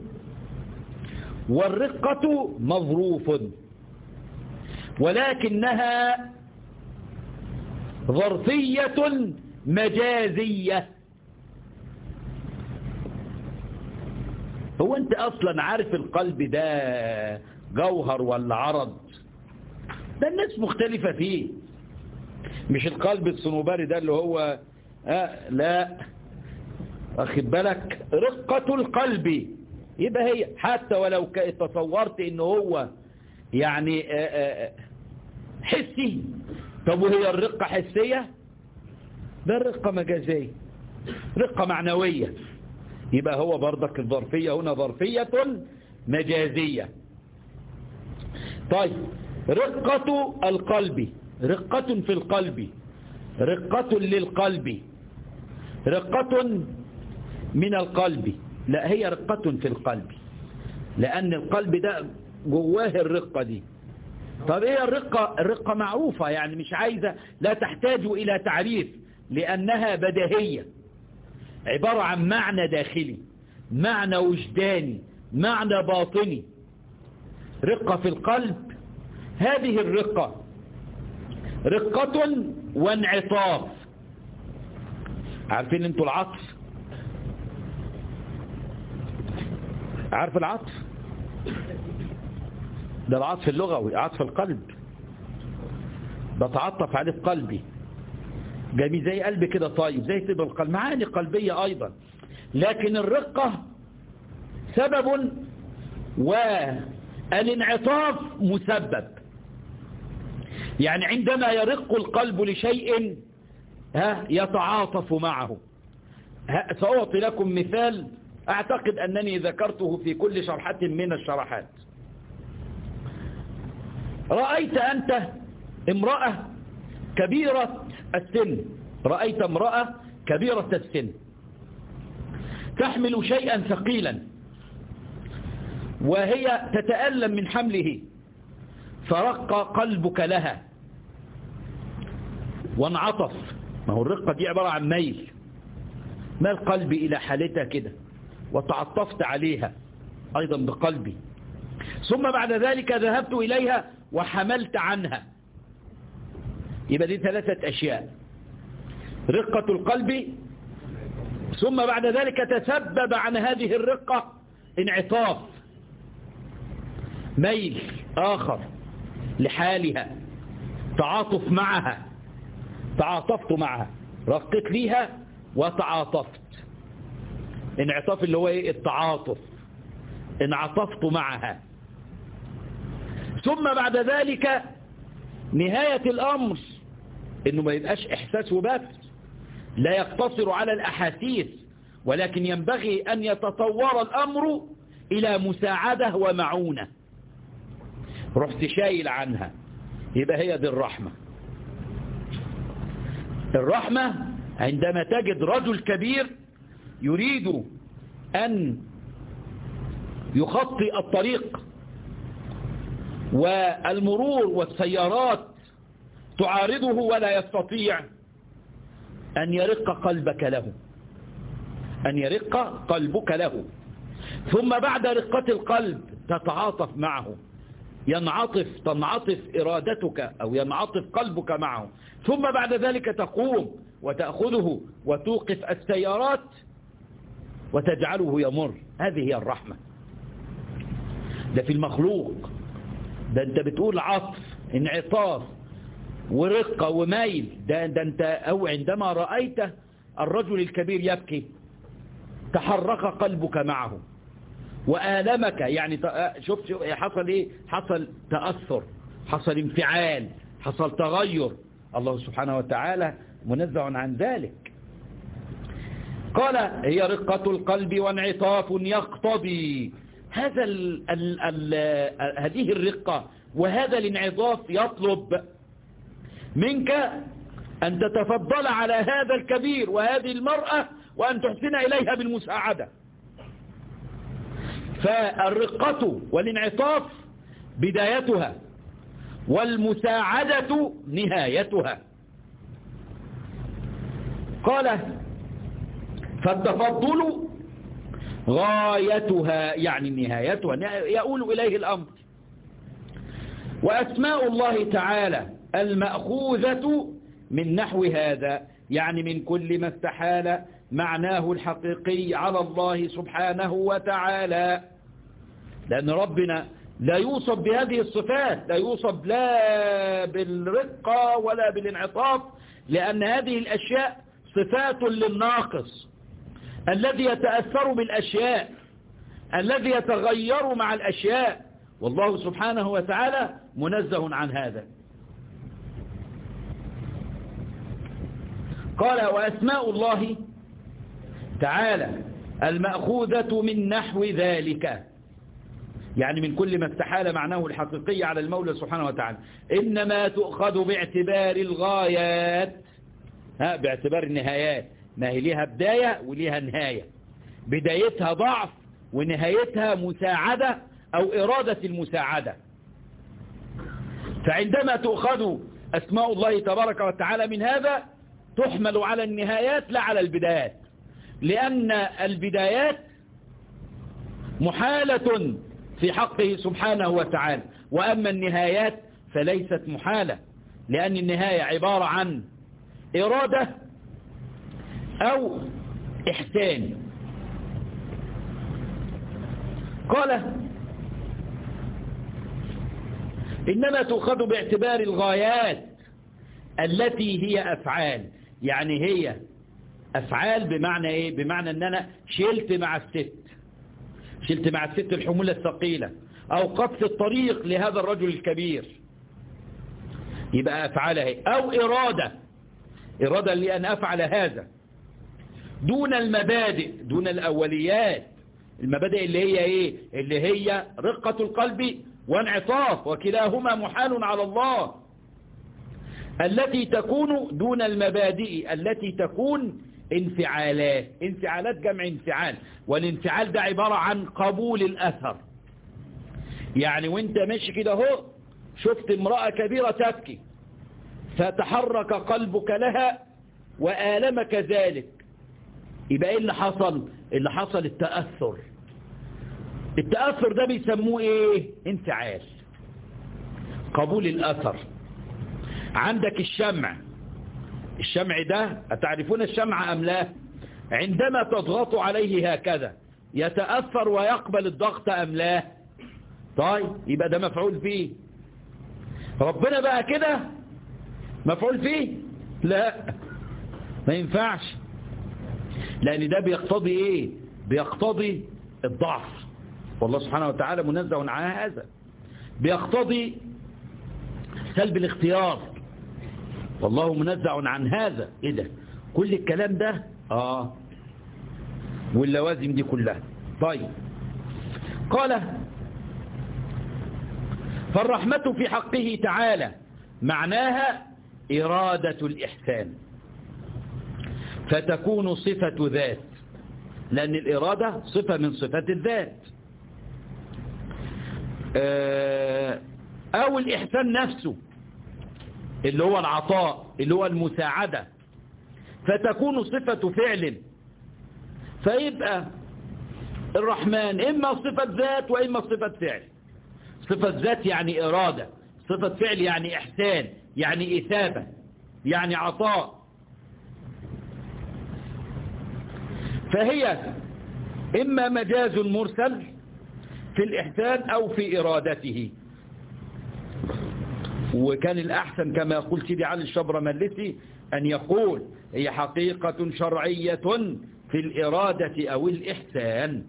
والرقة مظروف ولكنها ظرفية مجازية هو انت اصلا عارف القلب ده جوهر ولا عرض ده الناس مختلفة فيه مش القلب الصنوبري ده اللي هو آه لا اخد بالك رقة القلب يبقى هي حتى ولو تصورت انه هو يعني آآ آآ حسي طب وهي الرقة حسية ده الرقة مجازية رقة معنوية يبقى هو برضك الظرفية هنا ظرفية مجازية طيب رقة القلب رقة في القلب رقة للقلب رقة من القلب لا هي رقة في القلب لأن القلب ده جواه الرقة دي طب ايه الرقة الرقة معروفة يعني مش عايزة لا تحتاج إلى تعريف لأنها بديهية عبارة عن معنى داخلي معنى وجداني معنى باطني رقة في القلب هذه الرقة رقة وانعطاف عارفين انتوا العطف عارف العطف ده العطف اللغوي عطف القلب بتعطف عليه في قلبي جميل زي قلبي كده طيب زي طيب القلب معاني قلبية أيضا لكن الرقة سبب والانعطاف مسبب يعني عندما يرق القلب لشيء ها يتعاطف معه سأعطي لكم مثال أعتقد أنني ذكرته في كل شرحة من الشرحات رأيت أنت امرأة كبيرة السن رأيت امرأة كبيرة السن تحمل شيئا ثقيلا وهي تتألم من حمله فرق قلبك لها وانعطف ما هو الرقة دي عبارة عن ميل ما القلب إلى حالتها كده وتعطفت عليها أيضا بقلبي ثم بعد ذلك ذهبت إليها وحملت عنها يبقى دي ثلاثة أشياء رقة القلب ثم بعد ذلك تسبب عن هذه الرقة انعطاف ميل آخر لحالها تعاطف معها تعاطفت معها رقت ليها وتعاطفت انعطاف اللي هو ايه التعاطف انعطفت معها ثم بعد ذلك نهاية الأمر انه ما يبقاش احساس وبس لا يقتصر على الاحاسيس ولكن ينبغي ان يتطور الامر الى مساعدة ومعونة رحت شايل عنها يبقى هي دي الرحمة الرحمة عندما تجد رجل كبير يريد أن يخطي الطريق والمرور والسيارات تعارضه ولا يستطيع أن يرق قلبك له أن يرق قلبك له ثم بعد رقة القلب تتعاطف معه ينعطف تنعطف إرادتك أو ينعطف قلبك معه ثم بعد ذلك تقوم وتأخذه وتوقف السيارات وتجعله يمر هذه هي الرحمة ده في المخلوق ده انت بتقول عطف انعطاف ورقة وميل ده, ده انت أو عندما رأيت الرجل الكبير يبكي تحرك قلبك معه وآلمك يعني شوف حصل ايه حصل تأثر حصل انفعال حصل تغير الله سبحانه وتعالى منزه عن ذلك قال هي رقة القلب وانعطاف يقتضي هذا ال ال ال هذه الرقة وهذا الانعطاف يطلب منك أن تتفضل على هذا الكبير وهذه المرأة وأن تحسن إليها بالمساعدة فالرقة والانعطاف بدايتها والمساعدة نهايتها قال فالتفضل غايتها يعني نهايتها يقول إليه الأمر وأسماء الله تعالى المأخوذة من نحو هذا يعني من كل ما استحال معناه الحقيقي على الله سبحانه وتعالى لأن ربنا لا يوصف بهذه الصفات لا يوصف لا بالرقة ولا بالانعطاف لأن هذه الأشياء صفات للناقص الذي يتأثر بالأشياء الذي يتغير مع الأشياء والله سبحانه وتعالى منزه عن هذا قال وأسماء الله تعالى المأخوذة من نحو ذلك يعني من كل ما استحال معناه الحقيقي على المولى سبحانه وتعالى إنما تؤخذ باعتبار الغايات ها باعتبار النهايات ما هي ليها بداية وليها نهاية بدايتها ضعف ونهايتها مساعدة أو إرادة المساعدة فعندما تؤخذ أسماء الله تبارك وتعالى من هذا تحمل على النهايات لا على البدايات لأن البدايات محالة في حقه سبحانه وتعالى وأما النهايات فليست محالة لأن النهاية عبارة عن إرادة أو إحسان قال إنما تؤخذ باعتبار الغايات التي هي أفعال يعني هي أفعال بمعنى إيه بمعنى أن أنا شلت مع الست شلت مع الست الحمولة الثقيلة أو قطف الطريق لهذا الرجل الكبير يبقى أفعالها أو إرادة إرادة لأن أفعل هذا دون المبادئ دون الأوليات المبادئ اللي هي إيه اللي هي رقة القلب وانعطاف وكلاهما محال على الله التي تكون دون المبادئ التي تكون انفعالات انفعالات جمع انفعال والانفعال ده عبارة عن قبول الأثر يعني وانت ماشي كده اهو شفت امرأة كبيرة تبكي فتحرك قلبك لها وآلمك ذلك يبقى ايه اللي حصل اللي حصل التأثر التأثر ده بيسموه ايه انفعال قبول الأثر عندك الشمع الشمع ده أتعرفون الشمع أم لا عندما تضغط عليه هكذا يتأثر ويقبل الضغط أم لا طيب يبقى ده مفعول فيه ربنا بقى كده مفعول فيه لا ما ينفعش لأن ده بيقتضي إيه بيقتضي الضعف والله سبحانه وتعالى منزه عن هذا بيقتضي سلب الاختيار والله منزع عن هذا ايه ده كل الكلام ده اه واللوازم دي كلها طيب قال فالرحمة في حقه تعالى معناها إرادة الإحسان فتكون صفة ذات لأن الإرادة صفة من صفات الذات أو الإحسان نفسه اللي هو العطاء اللي هو المساعدة فتكون صفة فعل فيبقى الرحمن إما صفة ذات وإما صفة فعل صفة ذات يعني إرادة صفة فعل يعني إحسان يعني إثابة يعني عطاء فهي إما مجاز مرسل في الإحسان أو في إرادته وكان الأحسن كما يقول سيدي علي الشبر ملسي أن يقول هي حقيقة شرعية في الإرادة أو الإحسان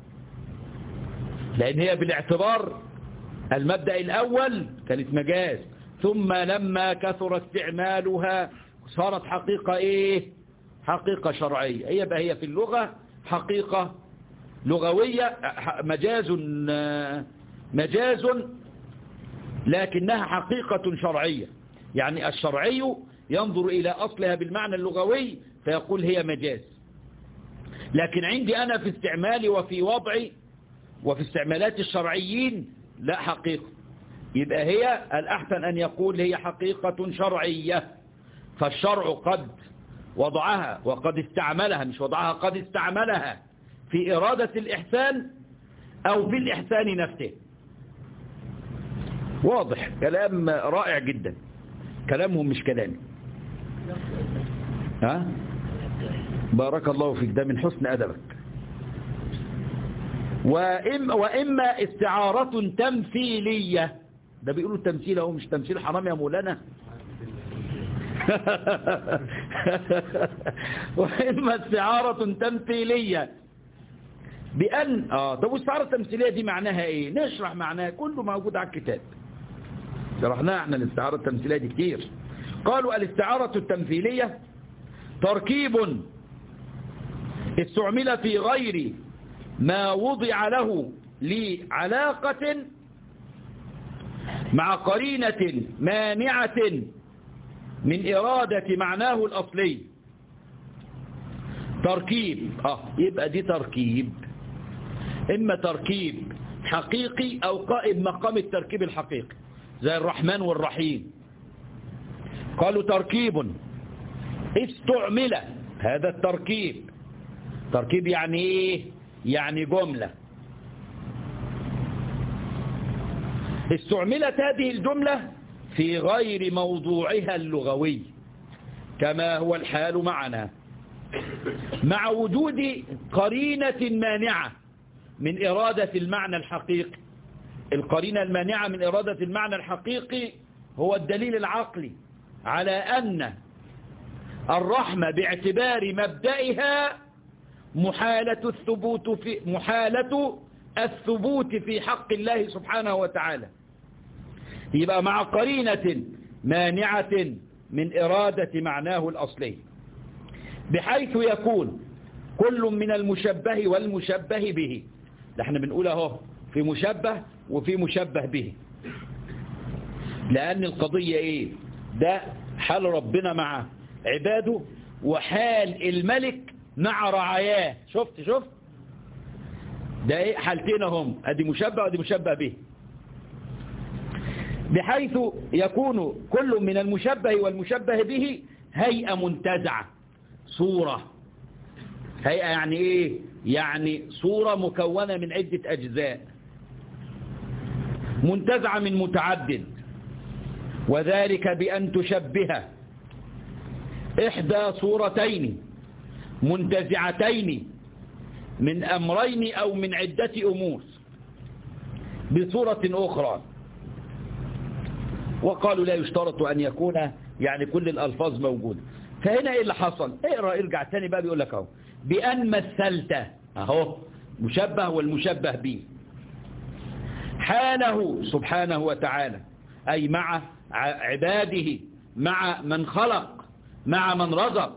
لأن هي بالاعتبار المبدأ الأول كانت مجاز ثم لما كثر استعمالها صارت حقيقة إيه حقيقة شرعية هي بقى هي في اللغة حقيقة لغوية مجاز مجاز لكنها حقيقة شرعية يعني الشرعي ينظر إلى أصلها بالمعنى اللغوي فيقول هي مجاز لكن عندي أنا في استعمالي وفي وضعي وفي استعمالات الشرعيين لا حقيقة يبقى هي الأحسن أن يقول هي حقيقة شرعية فالشرع قد وضعها وقد استعملها مش وضعها قد استعملها في إرادة الإحسان أو في الإحسان نفسه واضح كلام رائع جدا كلامهم مش كلامي ها بارك الله فيك ده من حسن أدبك وإما, وإما استعارة تمثيلية ده بيقولوا التمثيل اهو مش تمثيل حرام يا مولانا وإما استعارة تمثيلية بأن آه طب والاستعارة التمثيلية دي معناها إيه نشرح معناها كله موجود على الكتاب شرحناها احنا الاستعارة التمثيلية دي كتير قالوا الاستعارة التمثيلية تركيب استعمل في غير ما وضع له لعلاقة مع قرينة مانعة من إرادة معناه الأصلي تركيب آه يبقى دي تركيب إما تركيب حقيقي أو قائم مقام التركيب الحقيقي زي الرحمن والرحيم قالوا تركيب استعمل هذا التركيب تركيب يعني ايه يعني جملة استعملت هذه الجملة في غير موضوعها اللغوي كما هو الحال معنا مع وجود قرينة مانعة من إرادة المعنى الحقيقي القرينة المانعة من إرادة المعنى الحقيقي هو الدليل العقلي على أن الرحمة باعتبار مبدئها محالة الثبوت في محالة الثبوت في حق الله سبحانه وتعالى يبقى مع قرينة مانعة من إرادة معناه الأصلي بحيث يكون كل من المشبه والمشبه به احنا بنقول اهو في مشبه وفي مشبه به لأن القضية ايه ده حال ربنا مع عباده وحال الملك مع رعاياه شفت شفت ده ايه حالتين هم ادي مشبه وادي مشبه به بحيث يكون كل من المشبه والمشبه به هيئة منتزعة صورة هيئة يعني ايه يعني صورة مكونة من عدة اجزاء منتزعة من متعدد وذلك بأن تشبه إحدى صورتين منتزعتين من أمرين أو من عدة أمور بصورة أخرى وقالوا لا يشترط أن يكون يعني كل الألفاظ موجودة فهنا إيه اللي حصل اقرأ ارجع تاني بقى بيقول لك اهو بأن مثلت اهو مشبه والمشبه به حاله سبحانه وتعالى أي مع عباده مع من خلق مع من رزق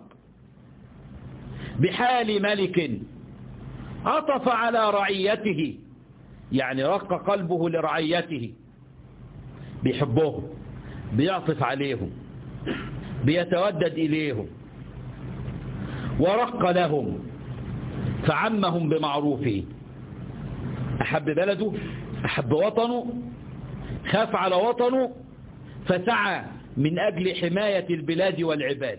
بحال ملك عطف على رعيته يعني رق قلبه لرعيته بيحبهم بيعطف عليهم بيتودد إليهم ورق لهم فعمهم بمعروفه أحب بلده أحب وطنه خاف على وطنه فسعى من أجل حماية البلاد والعباد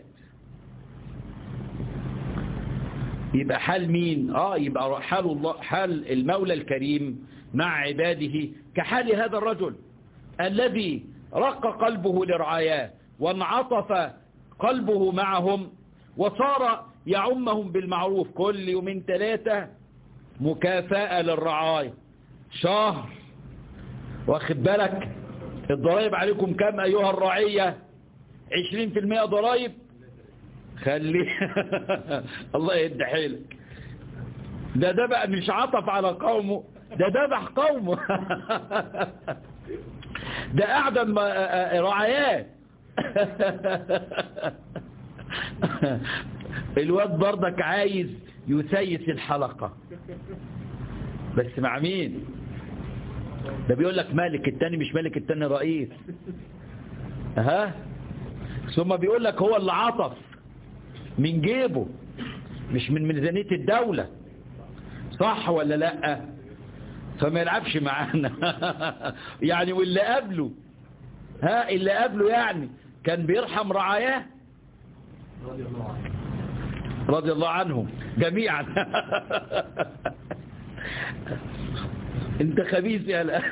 يبقى حال مين آه يبقى حال, الله حال المولى الكريم مع عباده كحال هذا الرجل الذي رق قلبه لرعاياه وانعطف قلبه معهم وصار يعمهم بالمعروف كل يومين ثلاثة مكافأة للرعاية شهر واخد بالك الضرائب عليكم كم أيها الرعية عشرين في المئة ضرائب خلي الله يهد حيلك ده ده بقى مش عطف على قومه ده ذبح قومه ده أعدم رعايات الواد برضك عايز يسيس الحلقة بس مع مين ده بيقول لك مالك التاني مش مالك التاني رئيس ها ثم بيقول لك هو اللي عطف من جيبه مش من ميزانية الدولة صح ولا لا فما يلعبش معانا يعني واللي قبله ها اللي قبله يعني كان بيرحم رعاياه رضي الله عنه رضي الله عنهم جميعا انت خبيث يا لا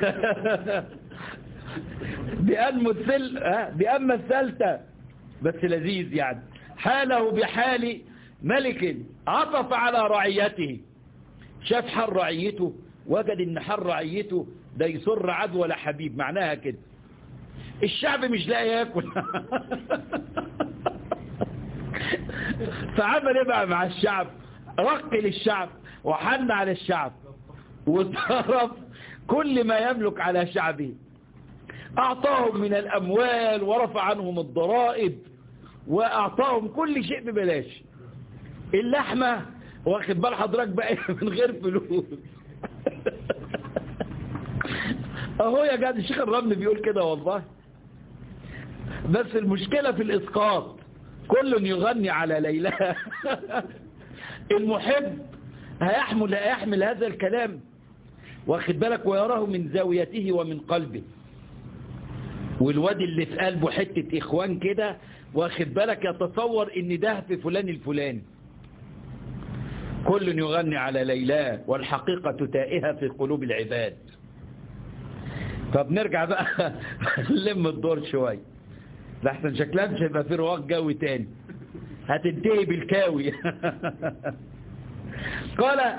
بأن مثل بأن مثلت بس لذيذ يعني حاله بحال ملك عطف على رعيته شاف حال رعيته وجد ان حال رعيته ده يسر عدو ولا حبيب معناها كده الشعب مش لاقي ياكل فعمل ايه بقى مع الشعب رق للشعب وحن على الشعب وصرف كل ما يملك على شعبه أعطاهم من الأموال ورفع عنهم الضرائب وأعطاهم كل شيء ببلاش اللحمة واخد بال حضرتك بقى من غير فلوس اهو يا جاد الشيخ الرمل بيقول كده والله بس المشكلة في الإسقاط كل يغني على ليلى المحب هيحمل هيحمل هذا الكلام واخد بالك ويراه من زاويته ومن قلبه والواد اللي في قلبه حتة إخوان كده واخد بالك يتصور ان ده في فلان الفلاني كل يغني على ليلى والحقيقة تائهة في قلوب العباد طب نرجع بقى نلم الدور شوية لحسن شكلها مش هيبقى في رواق جوي تاني هتنتهي بالكاوي قال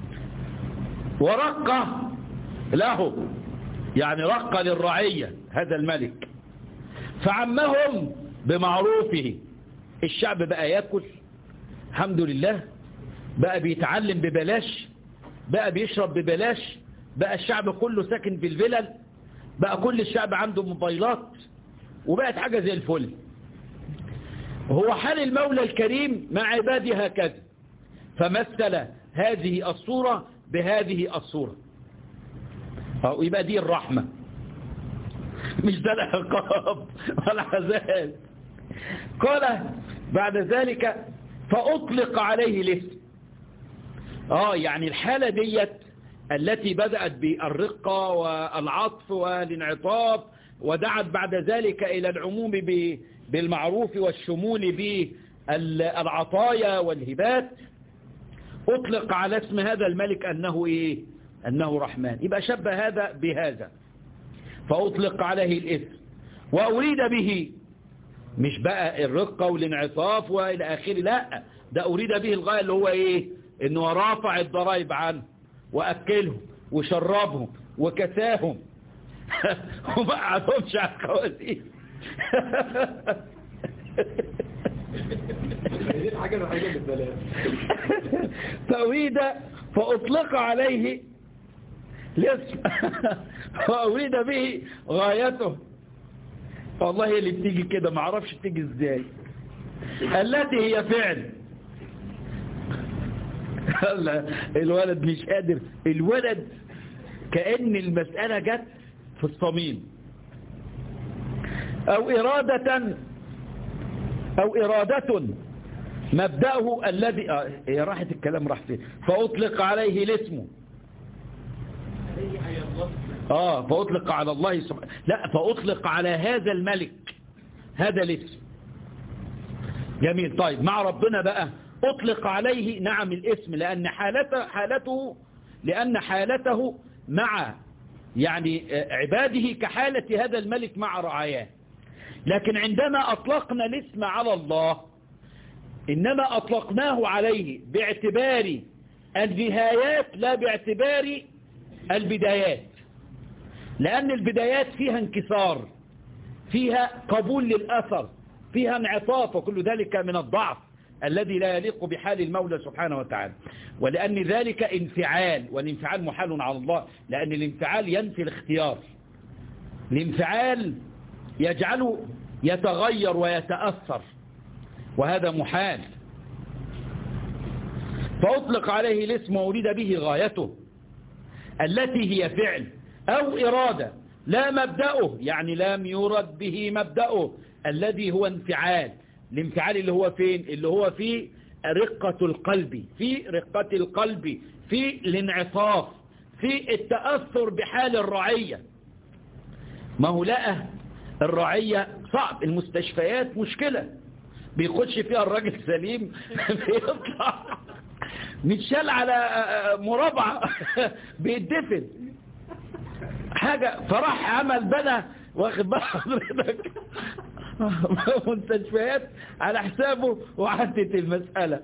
ورق له يعني رق للرعية هذا الملك فعمهم بمعروفه الشعب بقى يأكل الحمد لله بقى بيتعلم ببلاش بقى بيشرب ببلاش بقى الشعب كله ساكن في الفلل بقى كل الشعب عنده موبايلات وبقت حاجة زي الفل هو حال المولى الكريم مع عباده هكذا فمثل هذه الصورة بهذه الصورة أو يبقى دي الرحمة مش ده العقاب ولا عذاب قال بعد ذلك فأطلق عليه الاسم آه يعني الحالة ديت التي بدأت بالرقة والعطف والانعطاف ودعت بعد ذلك إلى العموم بالمعروف والشمول بالعطايا والهبات أطلق على اسم هذا الملك أنه إيه أنه رحمن يبقى شبه هذا بهذا فأطلق عليه الاسم وأريد به مش بقى الرقة والانعطاف وإلى آخره لا ده أريد به الغاية اللي هو إيه إنه رافع الضرائب عنه وأكلهم وشربهم وكساهم وما قعدهمش على الخوازيق دي الحاجة الوحيدة اللي ببلاش فأريد فأطلق عليه الاسم فأريد به غايته والله اللي بتيجي كده ما اعرفش بتيجي ازاي التي هي فعل الولد مش قادر الولد كأن المسألة جت في الصميم أو إرادة أو إرادة مبدأه الذي آه هي راحت الكلام راح فيه فأطلق عليه الاسم آه فأطلق على الله سبحانه لا فأطلق على هذا الملك هذا الاسم جميل طيب مع ربنا بقى أطلق عليه نعم الاسم لأن حالته, حالته لأن حالته مع يعني عباده كحالة هذا الملك مع رعاياه لكن عندما أطلقنا الاسم على الله إنما أطلقناه عليه باعتبار النهايات لا باعتبار البدايات لأن البدايات فيها انكسار فيها قبول للأثر فيها انعطاف وكل ذلك من الضعف الذي لا يليق بحال المولى سبحانه وتعالى ولأن ذلك انفعال والانفعال محال على الله لأن الانفعال ينفي الاختيار الانفعال يجعله يتغير ويتأثر وهذا محال فأطلق عليه الاسم وأريد به غايته التي هي فعل أو إرادة لا مبدأه يعني لم يرد به مبدأه الذي هو انفعال الانفعال اللي هو فين اللي هو في رقة القلب في رقة القلب في الانعطاف في التأثر بحال الرعية ما هو لقى الرعية صعب المستشفيات مشكلة بيخش فيها الراجل سليم بيطلع متشال على مربع بيدفن حاجة فراح عمل بنى واخد بقى حضرتك مستشفيات على حسابه وعدت المسألة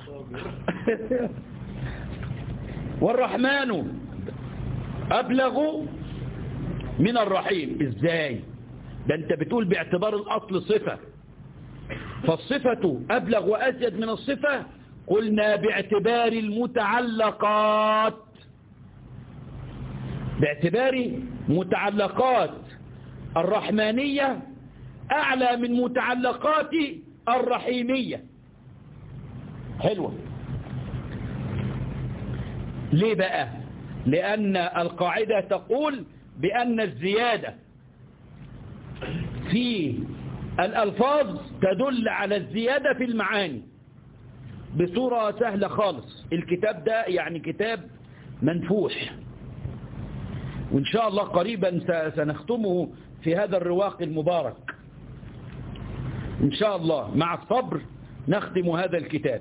والرحمن أبلغ من الرحيم ازاي ده انت بتقول باعتبار الأصل صفة فالصفة أبلغ وأزيد من الصفة قلنا باعتبار المتعلقات باعتبار متعلقات الرحمانية أعلى من متعلقات الرحيمية حلوة ليه بقى لأن القاعدة تقول بأن الزيادة في الألفاظ تدل على الزيادة في المعاني بصورة سهلة خالص الكتاب ده يعني كتاب منفوح وإن شاء الله قريبا سنختمه في هذا الرواق المبارك إن شاء الله مع الصبر نختم هذا الكتاب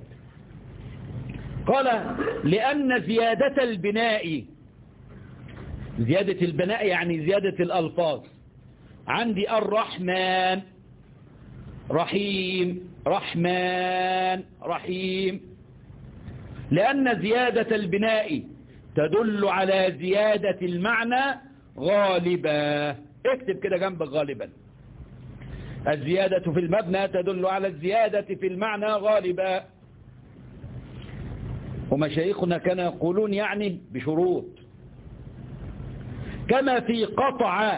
قال لأن زيادة البناء زيادة البناء يعني زيادة الألفاظ عندي الرحمن رحيم رحمن رحيم لأن زيادة البناء تدل على زيادة المعنى غالبا اكتب كده جنبك غالبا الزيادة في المبنى تدل على الزيادة في المعنى غالبا ومشايخنا كانوا يقولون يعني بشروط كما في قطع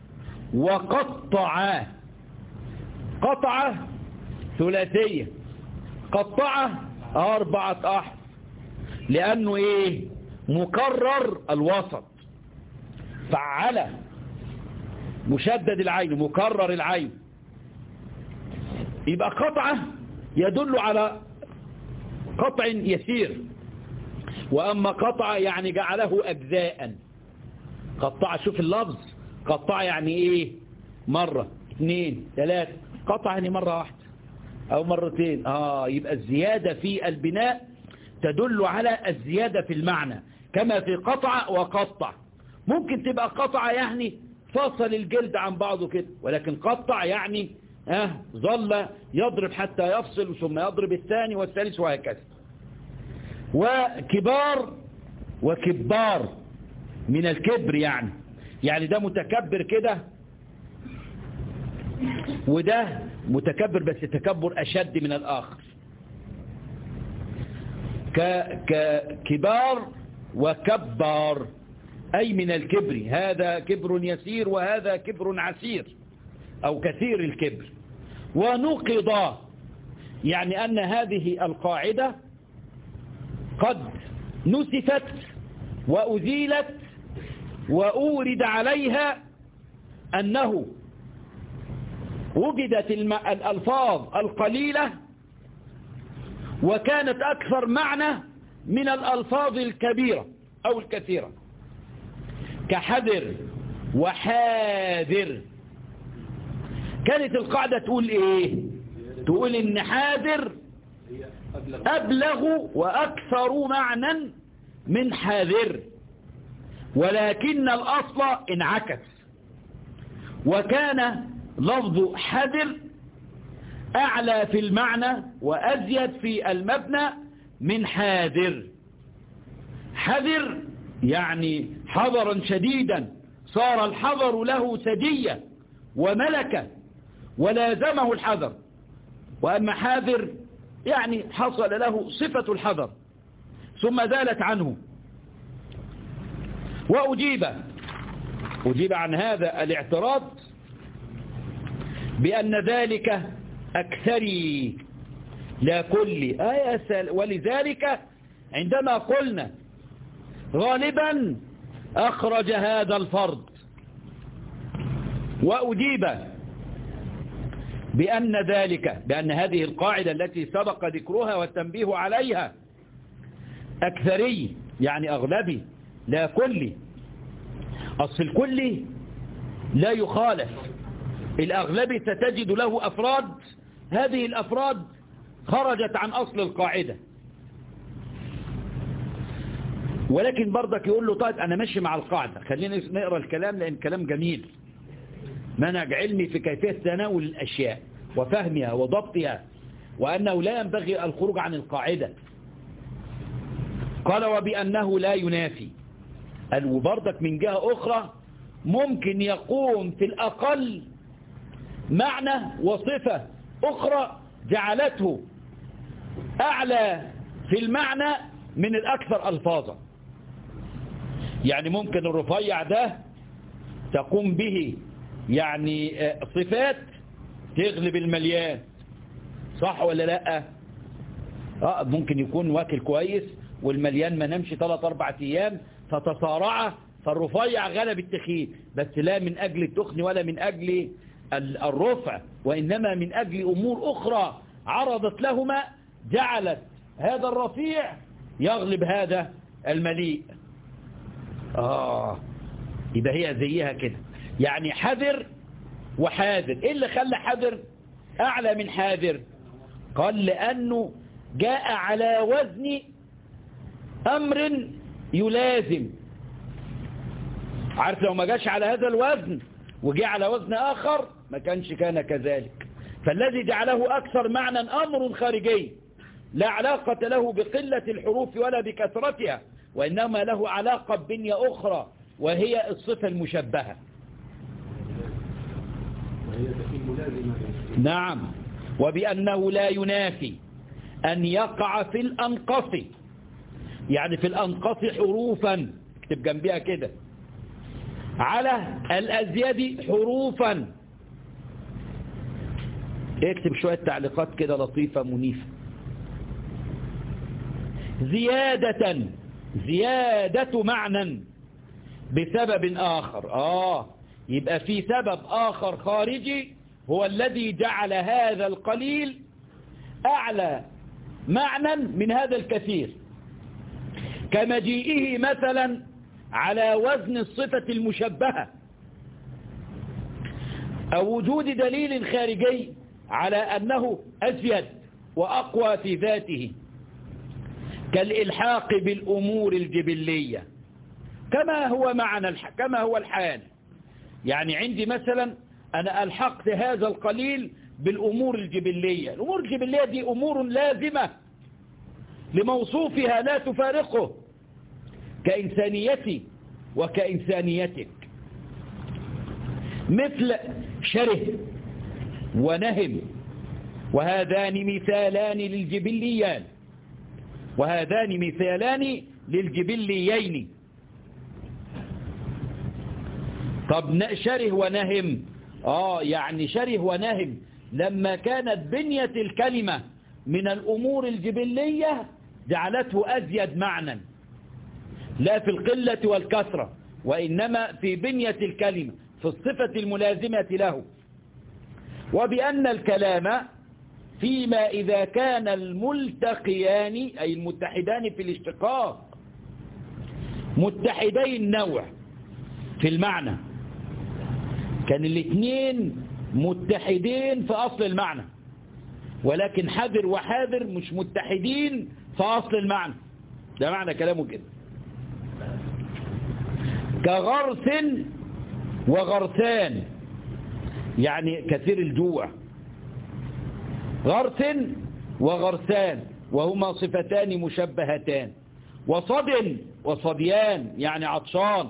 وقطع قطع ثلاثية قطع أربعة أحرف لأنه إيه مكرر الوسط فعل مشدد العين مكرر العين يبقى قطعة يدل على قطع يسير وأما قطع يعني جعله أجزاء قطع شوف اللفظ قطع يعني إيه مرة اثنين ثلاثة قطع يعني مرة واحدة أو مرتين آه يبقى الزيادة في البناء تدل على الزيادة في المعنى كما في قطع وقطع ممكن تبقى قطع يعني فصل الجلد عن بعضه كده ولكن قطع يعني آه ظل يضرب حتى يفصل ثم يضرب الثاني والثالث وهكذا وكبار وكبار من الكبر يعني يعني ده متكبر كده وده متكبر بس تكبر أشد من الآخر ككبار وكبار أي من الكبر هذا كبر يسير وهذا كبر عسير أو كثير الكبر ونقض يعني أن هذه القاعدة قد نسفت وأزيلت وأورد عليها أنه وجدت الم... الألفاظ القليلة وكانت أكثر معنى من الألفاظ الكبيرة أو الكثيرة كحذر وحاذر كانت القاعدة تقول إيه تقول إن حاذر هي أبلغ أبلغ وأكثر معنى من حاذر ولكن الأصل انعكس وكان لفظ حذر أعلى في المعنى وأزيد في المبنى من حاذر حذر يعني حذرا شديدا صار الحذر له سجية وملكة ولازمه الحذر وأما حاذر يعني حصل له صفة الحذر ثم زالت عنه وأجيب أجيب عن هذا الاعتراض بأن ذلك أكثري لا كل آية سل ولذلك عندما قلنا غالبا أخرج هذا الفرد وأجيب بأن ذلك بأن هذه القاعدة التي سبق ذكرها والتنبيه عليها أكثري يعني أغلبي لا كلي أصل الكلي لا يخالف الأغلبي ستجد له أفراد هذه الأفراد خرجت عن أصل القاعدة ولكن برضك يقول له طيب أنا ماشي مع القاعدة خلينا نقرأ الكلام لأن كلام جميل منهج علمي في كيفية تناول الأشياء وفهمها وضبطها وأنه لا ينبغي الخروج عن القاعدة قال وبأنه لا ينافي قال وبرضك من جهة أخرى ممكن يقوم في الأقل معنى وصفة أخرى جعلته أعلى في المعنى من الأكثر ألفاظا يعني ممكن الرفيع ده تقوم به يعني صفات تغلب المليان صح ولا لا اه ممكن يكون واكل كويس والمليان ما نمشي 3 4 ايام فتصارع فالرفيع غلب التخين بس لا من اجل التخن ولا من اجل الرفع وانما من اجل امور اخرى عرضت لهما جعلت هذا الرفيع يغلب هذا المليء اه يبقى هي زيها كده يعني حذر وحاذر ايه اللي خلى حذر اعلى من حاذر قال لانه جاء على وزن امر يلازم عارف لو ما جاش على هذا الوزن وجاء على وزن اخر ما كانش كان كذلك فالذي جعله اكثر معنى امر خارجي لا علاقة له بقلة الحروف ولا بكثرتها وإنما له علاقة ببنية أخرى وهي الصفة المشبهة وهي تكون ملازمة نعم وبأنه لا ينافي أن يقع في الأنقص يعني في الأنقص حروفا اكتب جنبها كده على الأزياد حروفا اكتب شوية تعليقات كده لطيفة منيفة زيادة زيادة معنى بسبب آخر آه يبقى في سبب آخر خارجي هو الذي جعل هذا القليل أعلى معنى من هذا الكثير كمجيئه مثلا على وزن الصفة المشبهة أو وجود دليل خارجي على أنه أزيد وأقوى في ذاته كالإلحاق بالأمور الجبلية كما هو معنى الح... كما هو الحال يعني عندي مثلا أنا ألحقت هذا القليل بالأمور الجبلية الأمور الجبلية دي أمور لازمة لموصوفها لا تفارقه كإنسانيتي وكإنسانيتك مثل شره ونهم وهذان مثالان للجبليان وهذان مثالان للجبليين طب شره ونهم آه يعني شره ونهم لما كانت بنية الكلمة من الأمور الجبلية جعلته أزيد معنى لا في القلة والكثرة وإنما في بنية الكلمة في الصفة الملازمة له وبأن الكلام فيما إذا كان الملتقيان أي المتحدان في الاشتقاق متحدي النوع في المعنى كان الاثنين متحدين في أصل المعنى ولكن حذر وحاذر مش متحدين في أصل المعنى ده معنى كلامه كده كغرث وغرثان يعني كثير الجوع غرث وغرثان وهما صفتان مشبهتان وصد وصديان يعني عطشان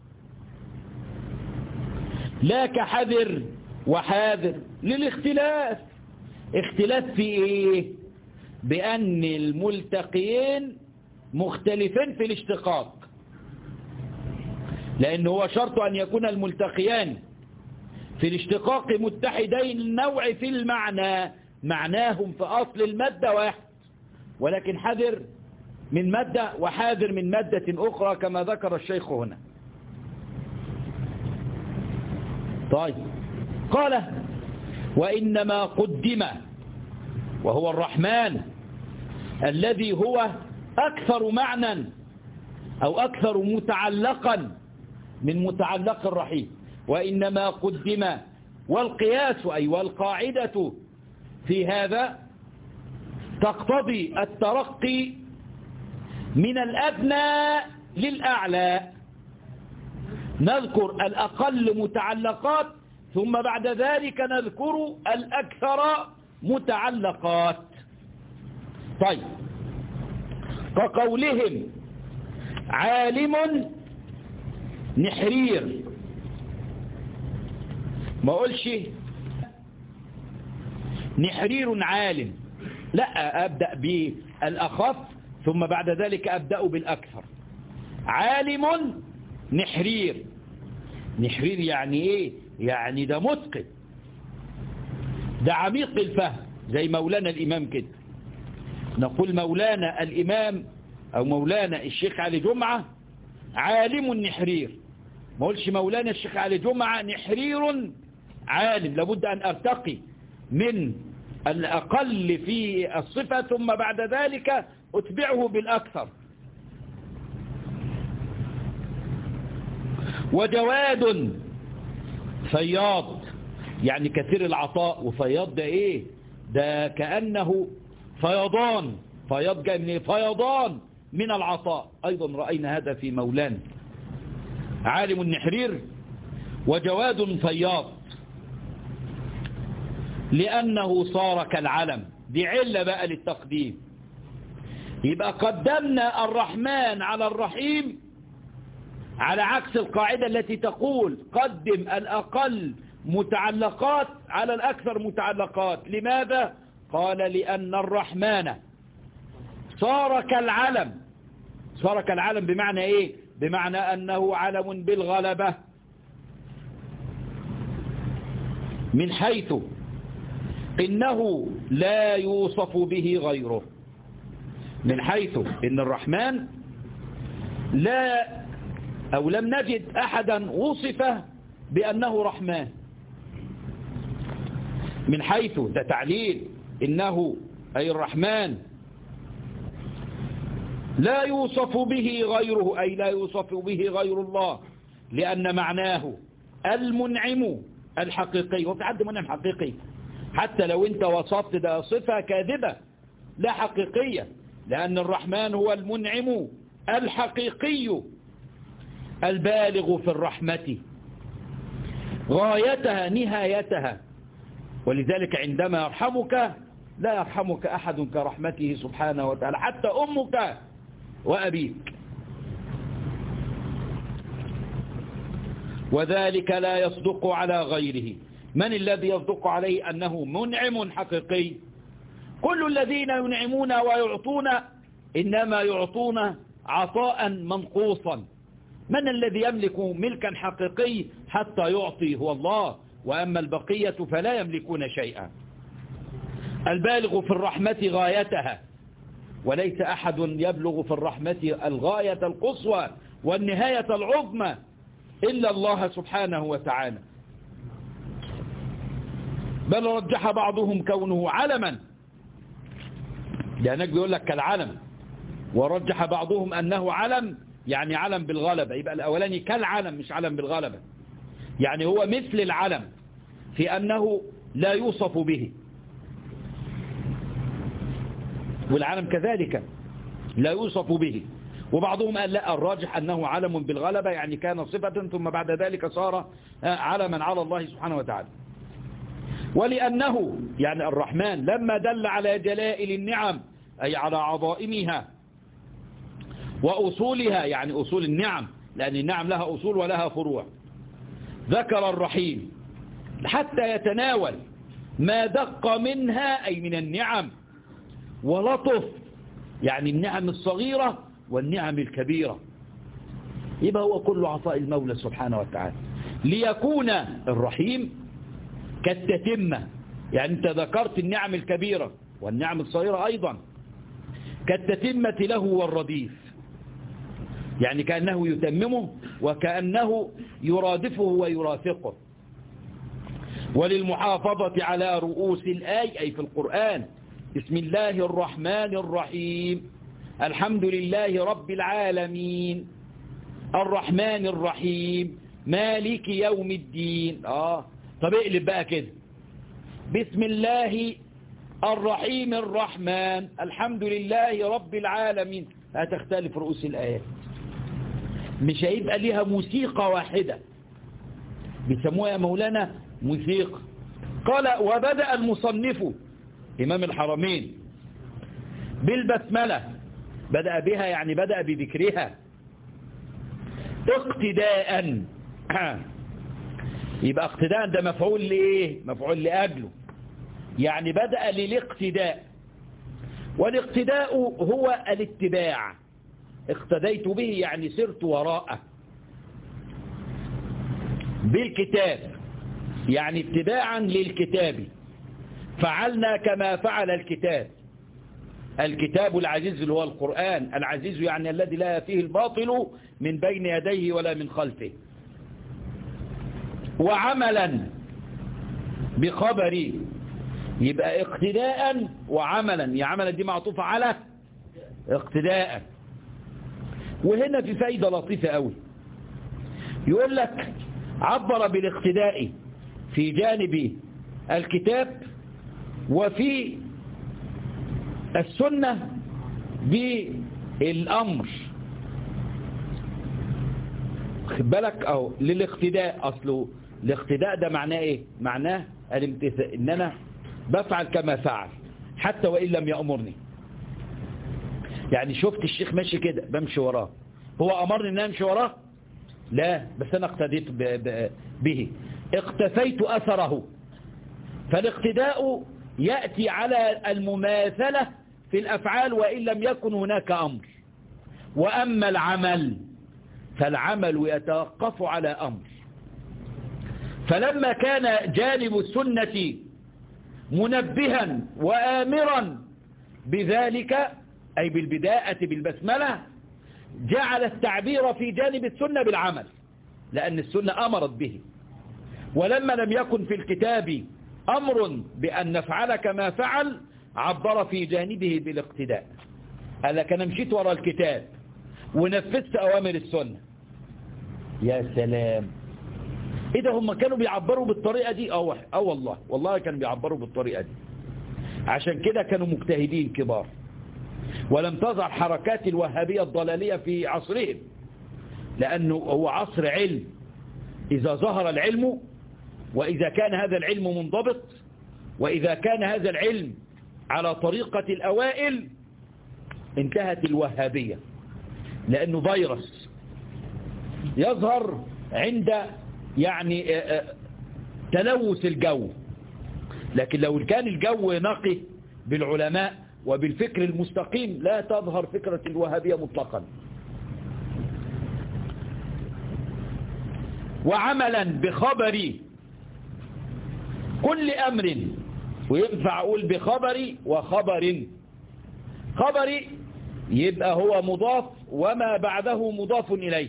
لا كحذر وحاذر للاختلاف اختلاف في ايه بأن الملتقيين مختلفين في الاشتقاق لأن هو شرط أن يكون الملتقيان في الاشتقاق متحدين النوع في المعنى معناهم في أصل المادة واحد ولكن حذر من مادة وحاذر من مادة أخرى كما ذكر الشيخ هنا طيب قال وإنما قدم وهو الرحمن الذي هو أكثر معنى أو أكثر متعلقا من متعلق الرحيم وإنما قدم والقياس أي والقاعدة في هذا تقتضي الترقي من الأدنى للأعلى نذكر الأقل متعلقات ثم بعد ذلك نذكر الأكثر متعلقات طيب كقولهم عالم نحرير ما أقولش نحرير عالم لا أبدأ بالأخف ثم بعد ذلك أبدأ بالأكثر عالم نحرير نحرير يعني إيه يعني ده متقن ده عميق الفهم زي مولانا الإمام كده نقول مولانا الإمام أو مولانا الشيخ علي جمعة عالم نحرير ما قولش مولانا الشيخ علي جمعة نحرير عالم لابد أن أرتقي من الأقل في الصفة ثم بعد ذلك أتبعه بالأكثر وجواد فياض يعني كثير العطاء وفياض ده ايه ده كأنه فيضان فياض جاي من فيضان من العطاء أيضا رأينا هذا في مولانا عالم النحرير وجواد فياض لأنه صار كالعلم دي علة بقى للتقديم يبقى قدمنا الرحمن على الرحيم على عكس القاعدة التي تقول قدم الأقل متعلقات على الأكثر متعلقات لماذا؟ قال لأن الرحمن صار كالعلم صار كالعلم بمعنى إيه؟ بمعنى أنه علم بالغلبة من حيث إنه لا يوصف به غيره من حيث إن الرحمن لا أو لم نجد أحدا وصف بأنه رحمن من حيث ده تعليل إنه أي الرحمن لا يوصف به غيره أي لا يوصف به غير الله لأن معناه المنعم الحقيقي وفي حد منعم حقيقي حتى لو انت وصفت ده صفة كاذبة لا حقيقية لأن الرحمن هو المنعم الحقيقي البالغ في الرحمة غايتها نهايتها ولذلك عندما يرحمك لا يرحمك أحد كرحمته سبحانه وتعالى حتى أمك وأبيك وذلك لا يصدق على غيره من الذي يصدق عليه أنه منعم حقيقي كل الذين ينعمون ويعطون إنما يعطون عطاء منقوصا من الذي يملك ملكا حقيقي حتى يعطي هو الله وأما البقية فلا يملكون شيئا البالغ في الرحمة غايتها وليس أحد يبلغ في الرحمة الغاية القصوى والنهاية العظمى إلا الله سبحانه وتعالى بل رجح بعضهم كونه علما لأنك بيقول لك كالعلم ورجح بعضهم أنه علم يعني علم بالغلبة يبقى الأولاني كالعلم مش علم بالغلبة يعني هو مثل العلم في أنه لا يوصف به والعلم كذلك لا يوصف به وبعضهم قال لا الراجح أنه علم بالغلبة يعني كان صفة ثم بعد ذلك صار علما على الله سبحانه وتعالى ولأنه يعني الرحمن لما دل على جلائل النعم أي على عظائمها وأصولها يعني أصول النعم لأن النعم لها أصول ولها فروع ذكر الرحيم حتى يتناول ما دق منها أي من النعم ولطف يعني النعم الصغيرة والنعم الكبيرة يبقى هو كل عطاء المولى سبحانه وتعالى ليكون الرحيم كالتتمة يعني انت ذكرت النعم الكبيرة والنعم الصغيرة أيضا كالتتمة له والرديف يعني كأنه يتممه وكأنه يرادفه ويرافقه وللمحافظة على رؤوس الآي أي في القرآن بسم الله الرحمن الرحيم الحمد لله رب العالمين الرحمن الرحيم مالك يوم الدين آه طب اقلب بقى كده بسم الله الرحيم الرحمن الحمد لله رب العالمين هتختلف رؤوس الآيات مش هيبقى ليها موسيقى واحدة بيسموها يا مولانا موسيقى قال وبدأ المصنف إمام الحرمين بالبسملة بدأ بها يعني بدأ بذكرها اقتداء يبقى اقتداء ده مفعول لإيه مفعول لأجله يعني بدأ للاقتداء والاقتداء هو الاتباع اقتديت به يعني سرت وراءه بالكتاب يعني اتباعا للكتاب فعلنا كما فعل الكتاب الكتاب العزيز اللي هو القرآن العزيز يعني الذي لا فيه الباطل من بين يديه ولا من خلفه وعملا بخبري يبقى اقتداء وعملا يا عملا دي معطوفة على اقتداء وهنا في فايدة لطيفة قوي يقول لك عبر بالاقتداء في جانب الكتاب وفي السنة بالأمر خد بالك أو للاقتداء أصله الاقتداء ده معناه إيه معناه الامتثال إن أنا بفعل كما فعل حتى وإن لم يأمرني يعني شفت الشيخ ماشي كده بمشي وراه هو أمرني أن أمشي وراه لا بس أنا اقتديت به اقتفيت أثره فالاقتداء يأتي على المماثلة في الأفعال وإن لم يكن هناك أمر وأما العمل فالعمل يتوقف على أمر فلما كان جانب السنة منبها وآمرا بذلك أي بالبداءة بالبسملة جعل التعبير في جانب السنة بالعمل لأن السنة أمرت به ولما لم يكن في الكتاب أمر بأن نفعل كما فعل عبر في جانبه بالاقتداء قال لك أنا مشيت وراء الكتاب ونفذت أوامر السنة يا سلام إيه ده هم كانوا بيعبروا بالطريقة دي اه اه والله والله كانوا بيعبروا بالطريقة دي عشان كده كانوا مجتهدين كبار ولم تظهر حركات الوهابية الضلالية في عصرهم لأنه هو عصر علم إذا ظهر العلم وإذا كان هذا العلم منضبط وإذا كان هذا العلم على طريقة الأوائل انتهت الوهابية لأنه فيروس يظهر عند يعني تلوث الجو لكن لو كان الجو نقي بالعلماء وبالفكر المستقيم لا تظهر فكرة الوهابية مطلقا وعملا بخبري كل أمر وينفع أقول بخبري وخبر خبري يبقى هو مضاف وما بعده مضاف إليه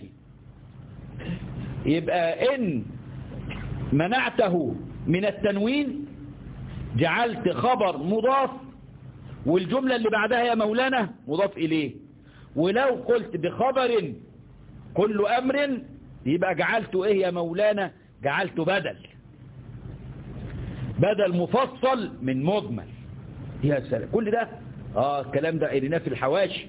يبقى إن منعته من التنوين جعلت خبر مضاف والجملة اللي بعدها يا مولانا مضاف إليه ولو قلت بخبر كل أمر يبقى جعلته إيه يا مولانا جعلته بدل بدل مفصل من مجمل يا سلام كل ده آه الكلام ده قريناه في الحواشي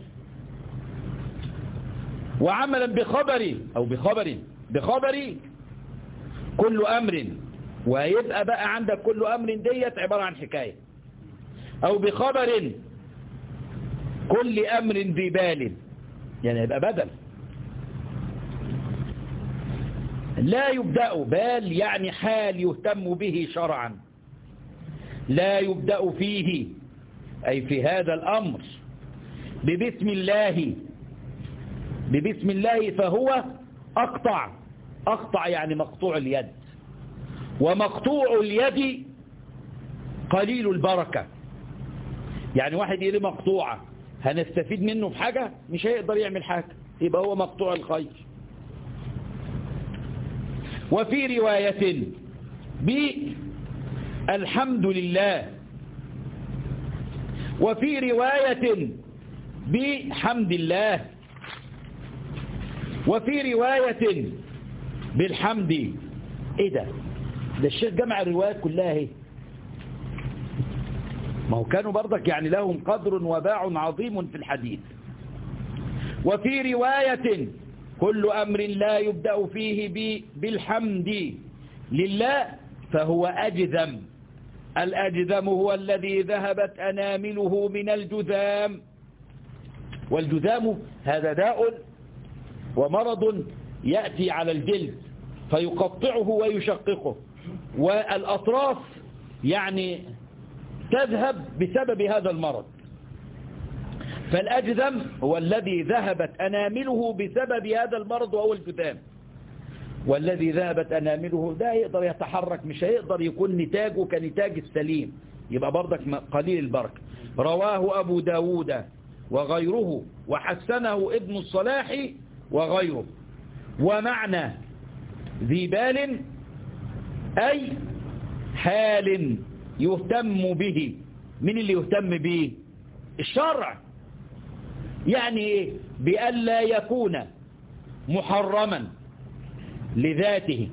وعملا بخبري أو بخبر بخبري كل أمر ويبقى بقى عندك كل أمر ديت عبارة عن حكاية أو بخبر كل أمر ذي بال يعني يبقى بدل لا يبدأ بال يعني حال يهتم به شرعا لا يبدأ فيه أي في هذا الأمر ببسم الله ببسم الله فهو أقطع أقطع يعني مقطوع اليد ومقطوع اليد قليل البركة يعني واحد يلي مقطوعة هنستفيد منه في حاجة مش هيقدر يعمل حاجة يبقى هو مقطوع الخير وفي رواية بالحمد لله وفي رواية بحمد الله وفي رواية بالحمد ايه ده ده الشيخ جمع الروايات كلها اهي ما هو كانوا برضك يعني لهم قدر وباع عظيم في الحديث وفي رواية كل أمر لا يبدأ فيه بالحمد لله فهو أجذم الأجذم هو الذي ذهبت أنامله من الجذام والجذام هذا داء ومرض يأتي على الجلد فيقطعه ويشققه والأطراف يعني تذهب بسبب هذا المرض فالأجذم هو الذي ذهبت أنامله بسبب هذا المرض وهو الجذام والذي ذهبت أنامله ده يقدر يتحرك مش هيقدر يكون نتاجه كنتاج السليم يبقى برضك قليل البركة رواه أبو داود وغيره وحسنه ابن الصلاح وغيره ومعنى ذي بال أي حال يهتم به من اللي يهتم به الشرع يعني بألا يكون محرما لذاته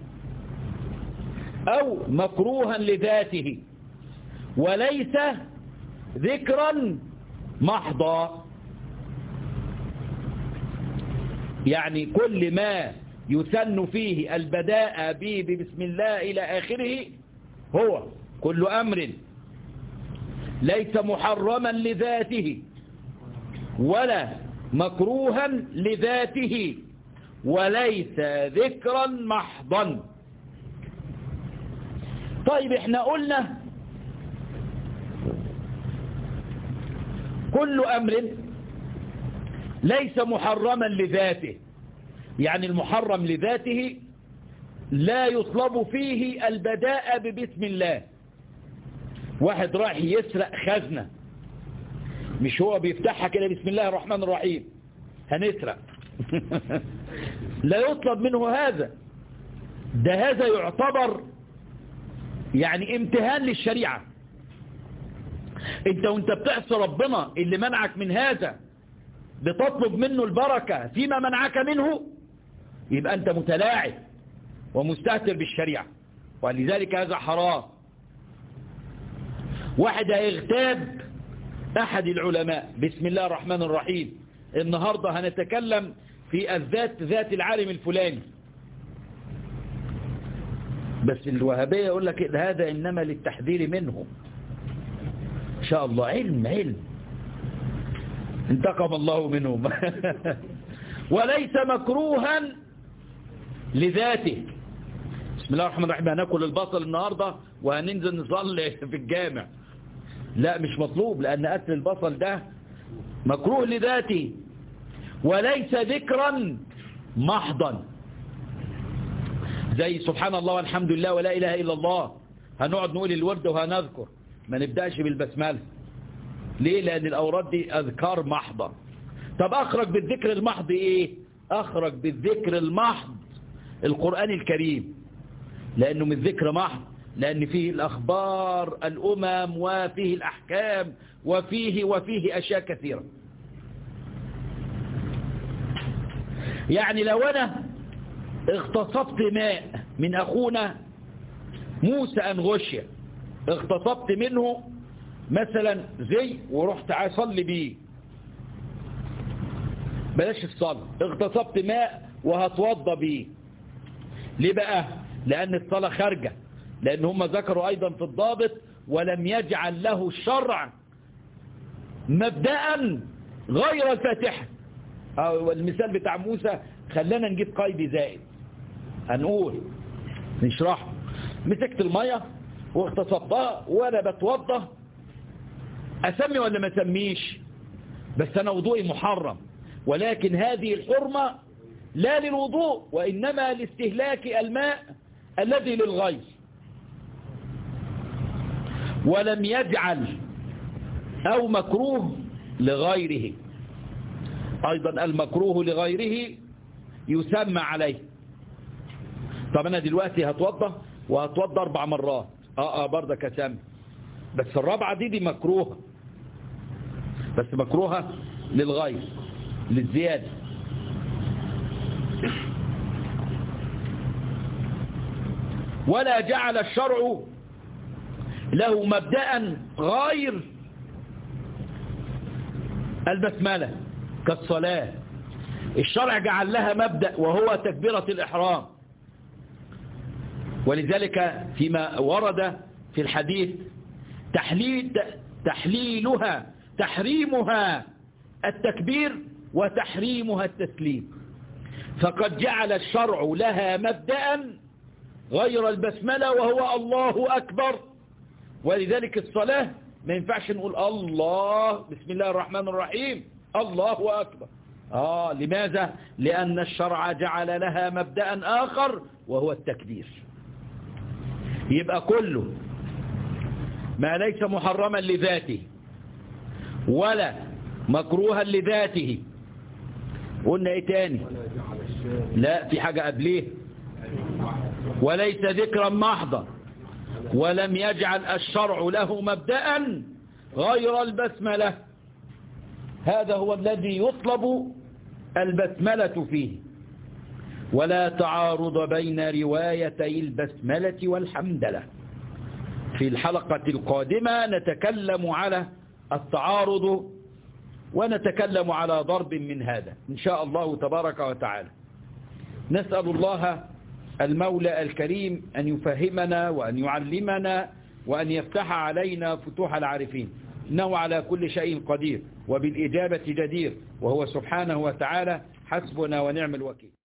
أو مكروها لذاته وليس ذكرا محضا يعني كل ما يسن فيه البداء به بسم الله إلى آخره هو كل أمر ليس محرما لذاته ولا مكروها لذاته وليس ذكرا محضا طيب احنا قلنا كل أمر ليس محرما لذاته يعني المحرم لذاته لا يطلب فيه البداء ببسم الله واحد راح يسرق خزنة مش هو بيفتحها كده بسم الله الرحمن الرحيم هنسرق لا يطلب منه هذا ده هذا يعتبر يعني امتهان للشريعة انت وانت بتعصي ربنا اللي منعك من هذا بتطلب منه البركة فيما منعك منه يبقى أنت متلاعب ومستهتر بالشريعة ولذلك هذا حرام واحد هيغتاب أحد العلماء بسم الله الرحمن الرحيم النهاردة هنتكلم في الذات ذات العالم الفلاني بس الوهابية يقول لك هذا إنما للتحذير منهم إن شاء الله علم علم انتقم الله منهم وليس مكروها لذاته بسم الله الرحمن الرحيم هناكل البصل النهاردة وهننزل نصلي في الجامع لا مش مطلوب لأن أكل البصل ده مكروه لذاته وليس ذكرا محضا زي سبحان الله والحمد لله ولا إله إلا الله هنقعد نقول الورد وهنذكر ما نبدأش بالبسملة ليه لأن الأوراد دي أذكار محضة طب أخرج بالذكر المحض إيه أخرج بالذكر المحض القرآن الكريم لأنه من ذكر محض لأن فيه الأخبار الأمم وفيه الأحكام وفيه وفيه أشياء كثيرة يعني لو أنا اغتصبت ماء من أخونا موسى أنغشيا اغتصبت منه مثلا زي ورحت أصلي بيه بلاش الصلاة اغتصبت ماء وهتوضى بيه ليه بقى لأن الصلاة خارجة لأن هم ذكروا أيضا في الضابط ولم يجعل له الشرع مبدأ غير الفاتحة أو المثال بتاع موسى خلانا نجيب قيد زائد هنقول نشرحه مسكت المية واغتصبتها وانا بتوضى اسمي ولا ما اسميش بس انا وضوئي محرم ولكن هذه الحرمة لا للوضوء وإنما لاستهلاك الماء الذي للغير ولم يجعل أو مكروه لغيره أيضا المكروه لغيره يسمى عليه طب أنا دلوقتي هتوضى وهتوضى أربع مرات آه آه برضك أسمي بس الرابعة دي دي مكروهة بس مكروهة للغير للزيادة ولا جعل الشرع له مبدأ غير البسملة كالصلاة الشرع جعل لها مبدأ وهو تكبيرة الإحرام ولذلك فيما ورد في الحديث تحليل تحليلها تحريمها التكبير وتحريمها التسليم فقد جعل الشرع لها مبدأ غير البسملة وهو الله أكبر ولذلك الصلاة ما ينفعش نقول الله بسم الله الرحمن الرحيم الله أكبر آه لماذا؟ لأن الشرع جعل لها مبدأ آخر وهو التكبير يبقى كله ما ليس محرما لذاته ولا مكروها لذاته قلنا ايه تاني لا في حاجة قبليه وليس ذكرا محضا ولم يجعل الشرع له مبدأ غير البسملة هذا هو الذي يطلب البسملة فيه ولا تعارض بين روايتي البسملة والحمدلة في الحلقة القادمة نتكلم على التعارض ونتكلم على ضرب من هذا إن شاء الله تبارك وتعالى نسأل الله المولى الكريم أن يفهمنا وأن يعلمنا وأن يفتح علينا فتوح العارفين إنه على كل شيء قدير وبالإجابة جدير وهو سبحانه وتعالى حسبنا ونعم الوكيل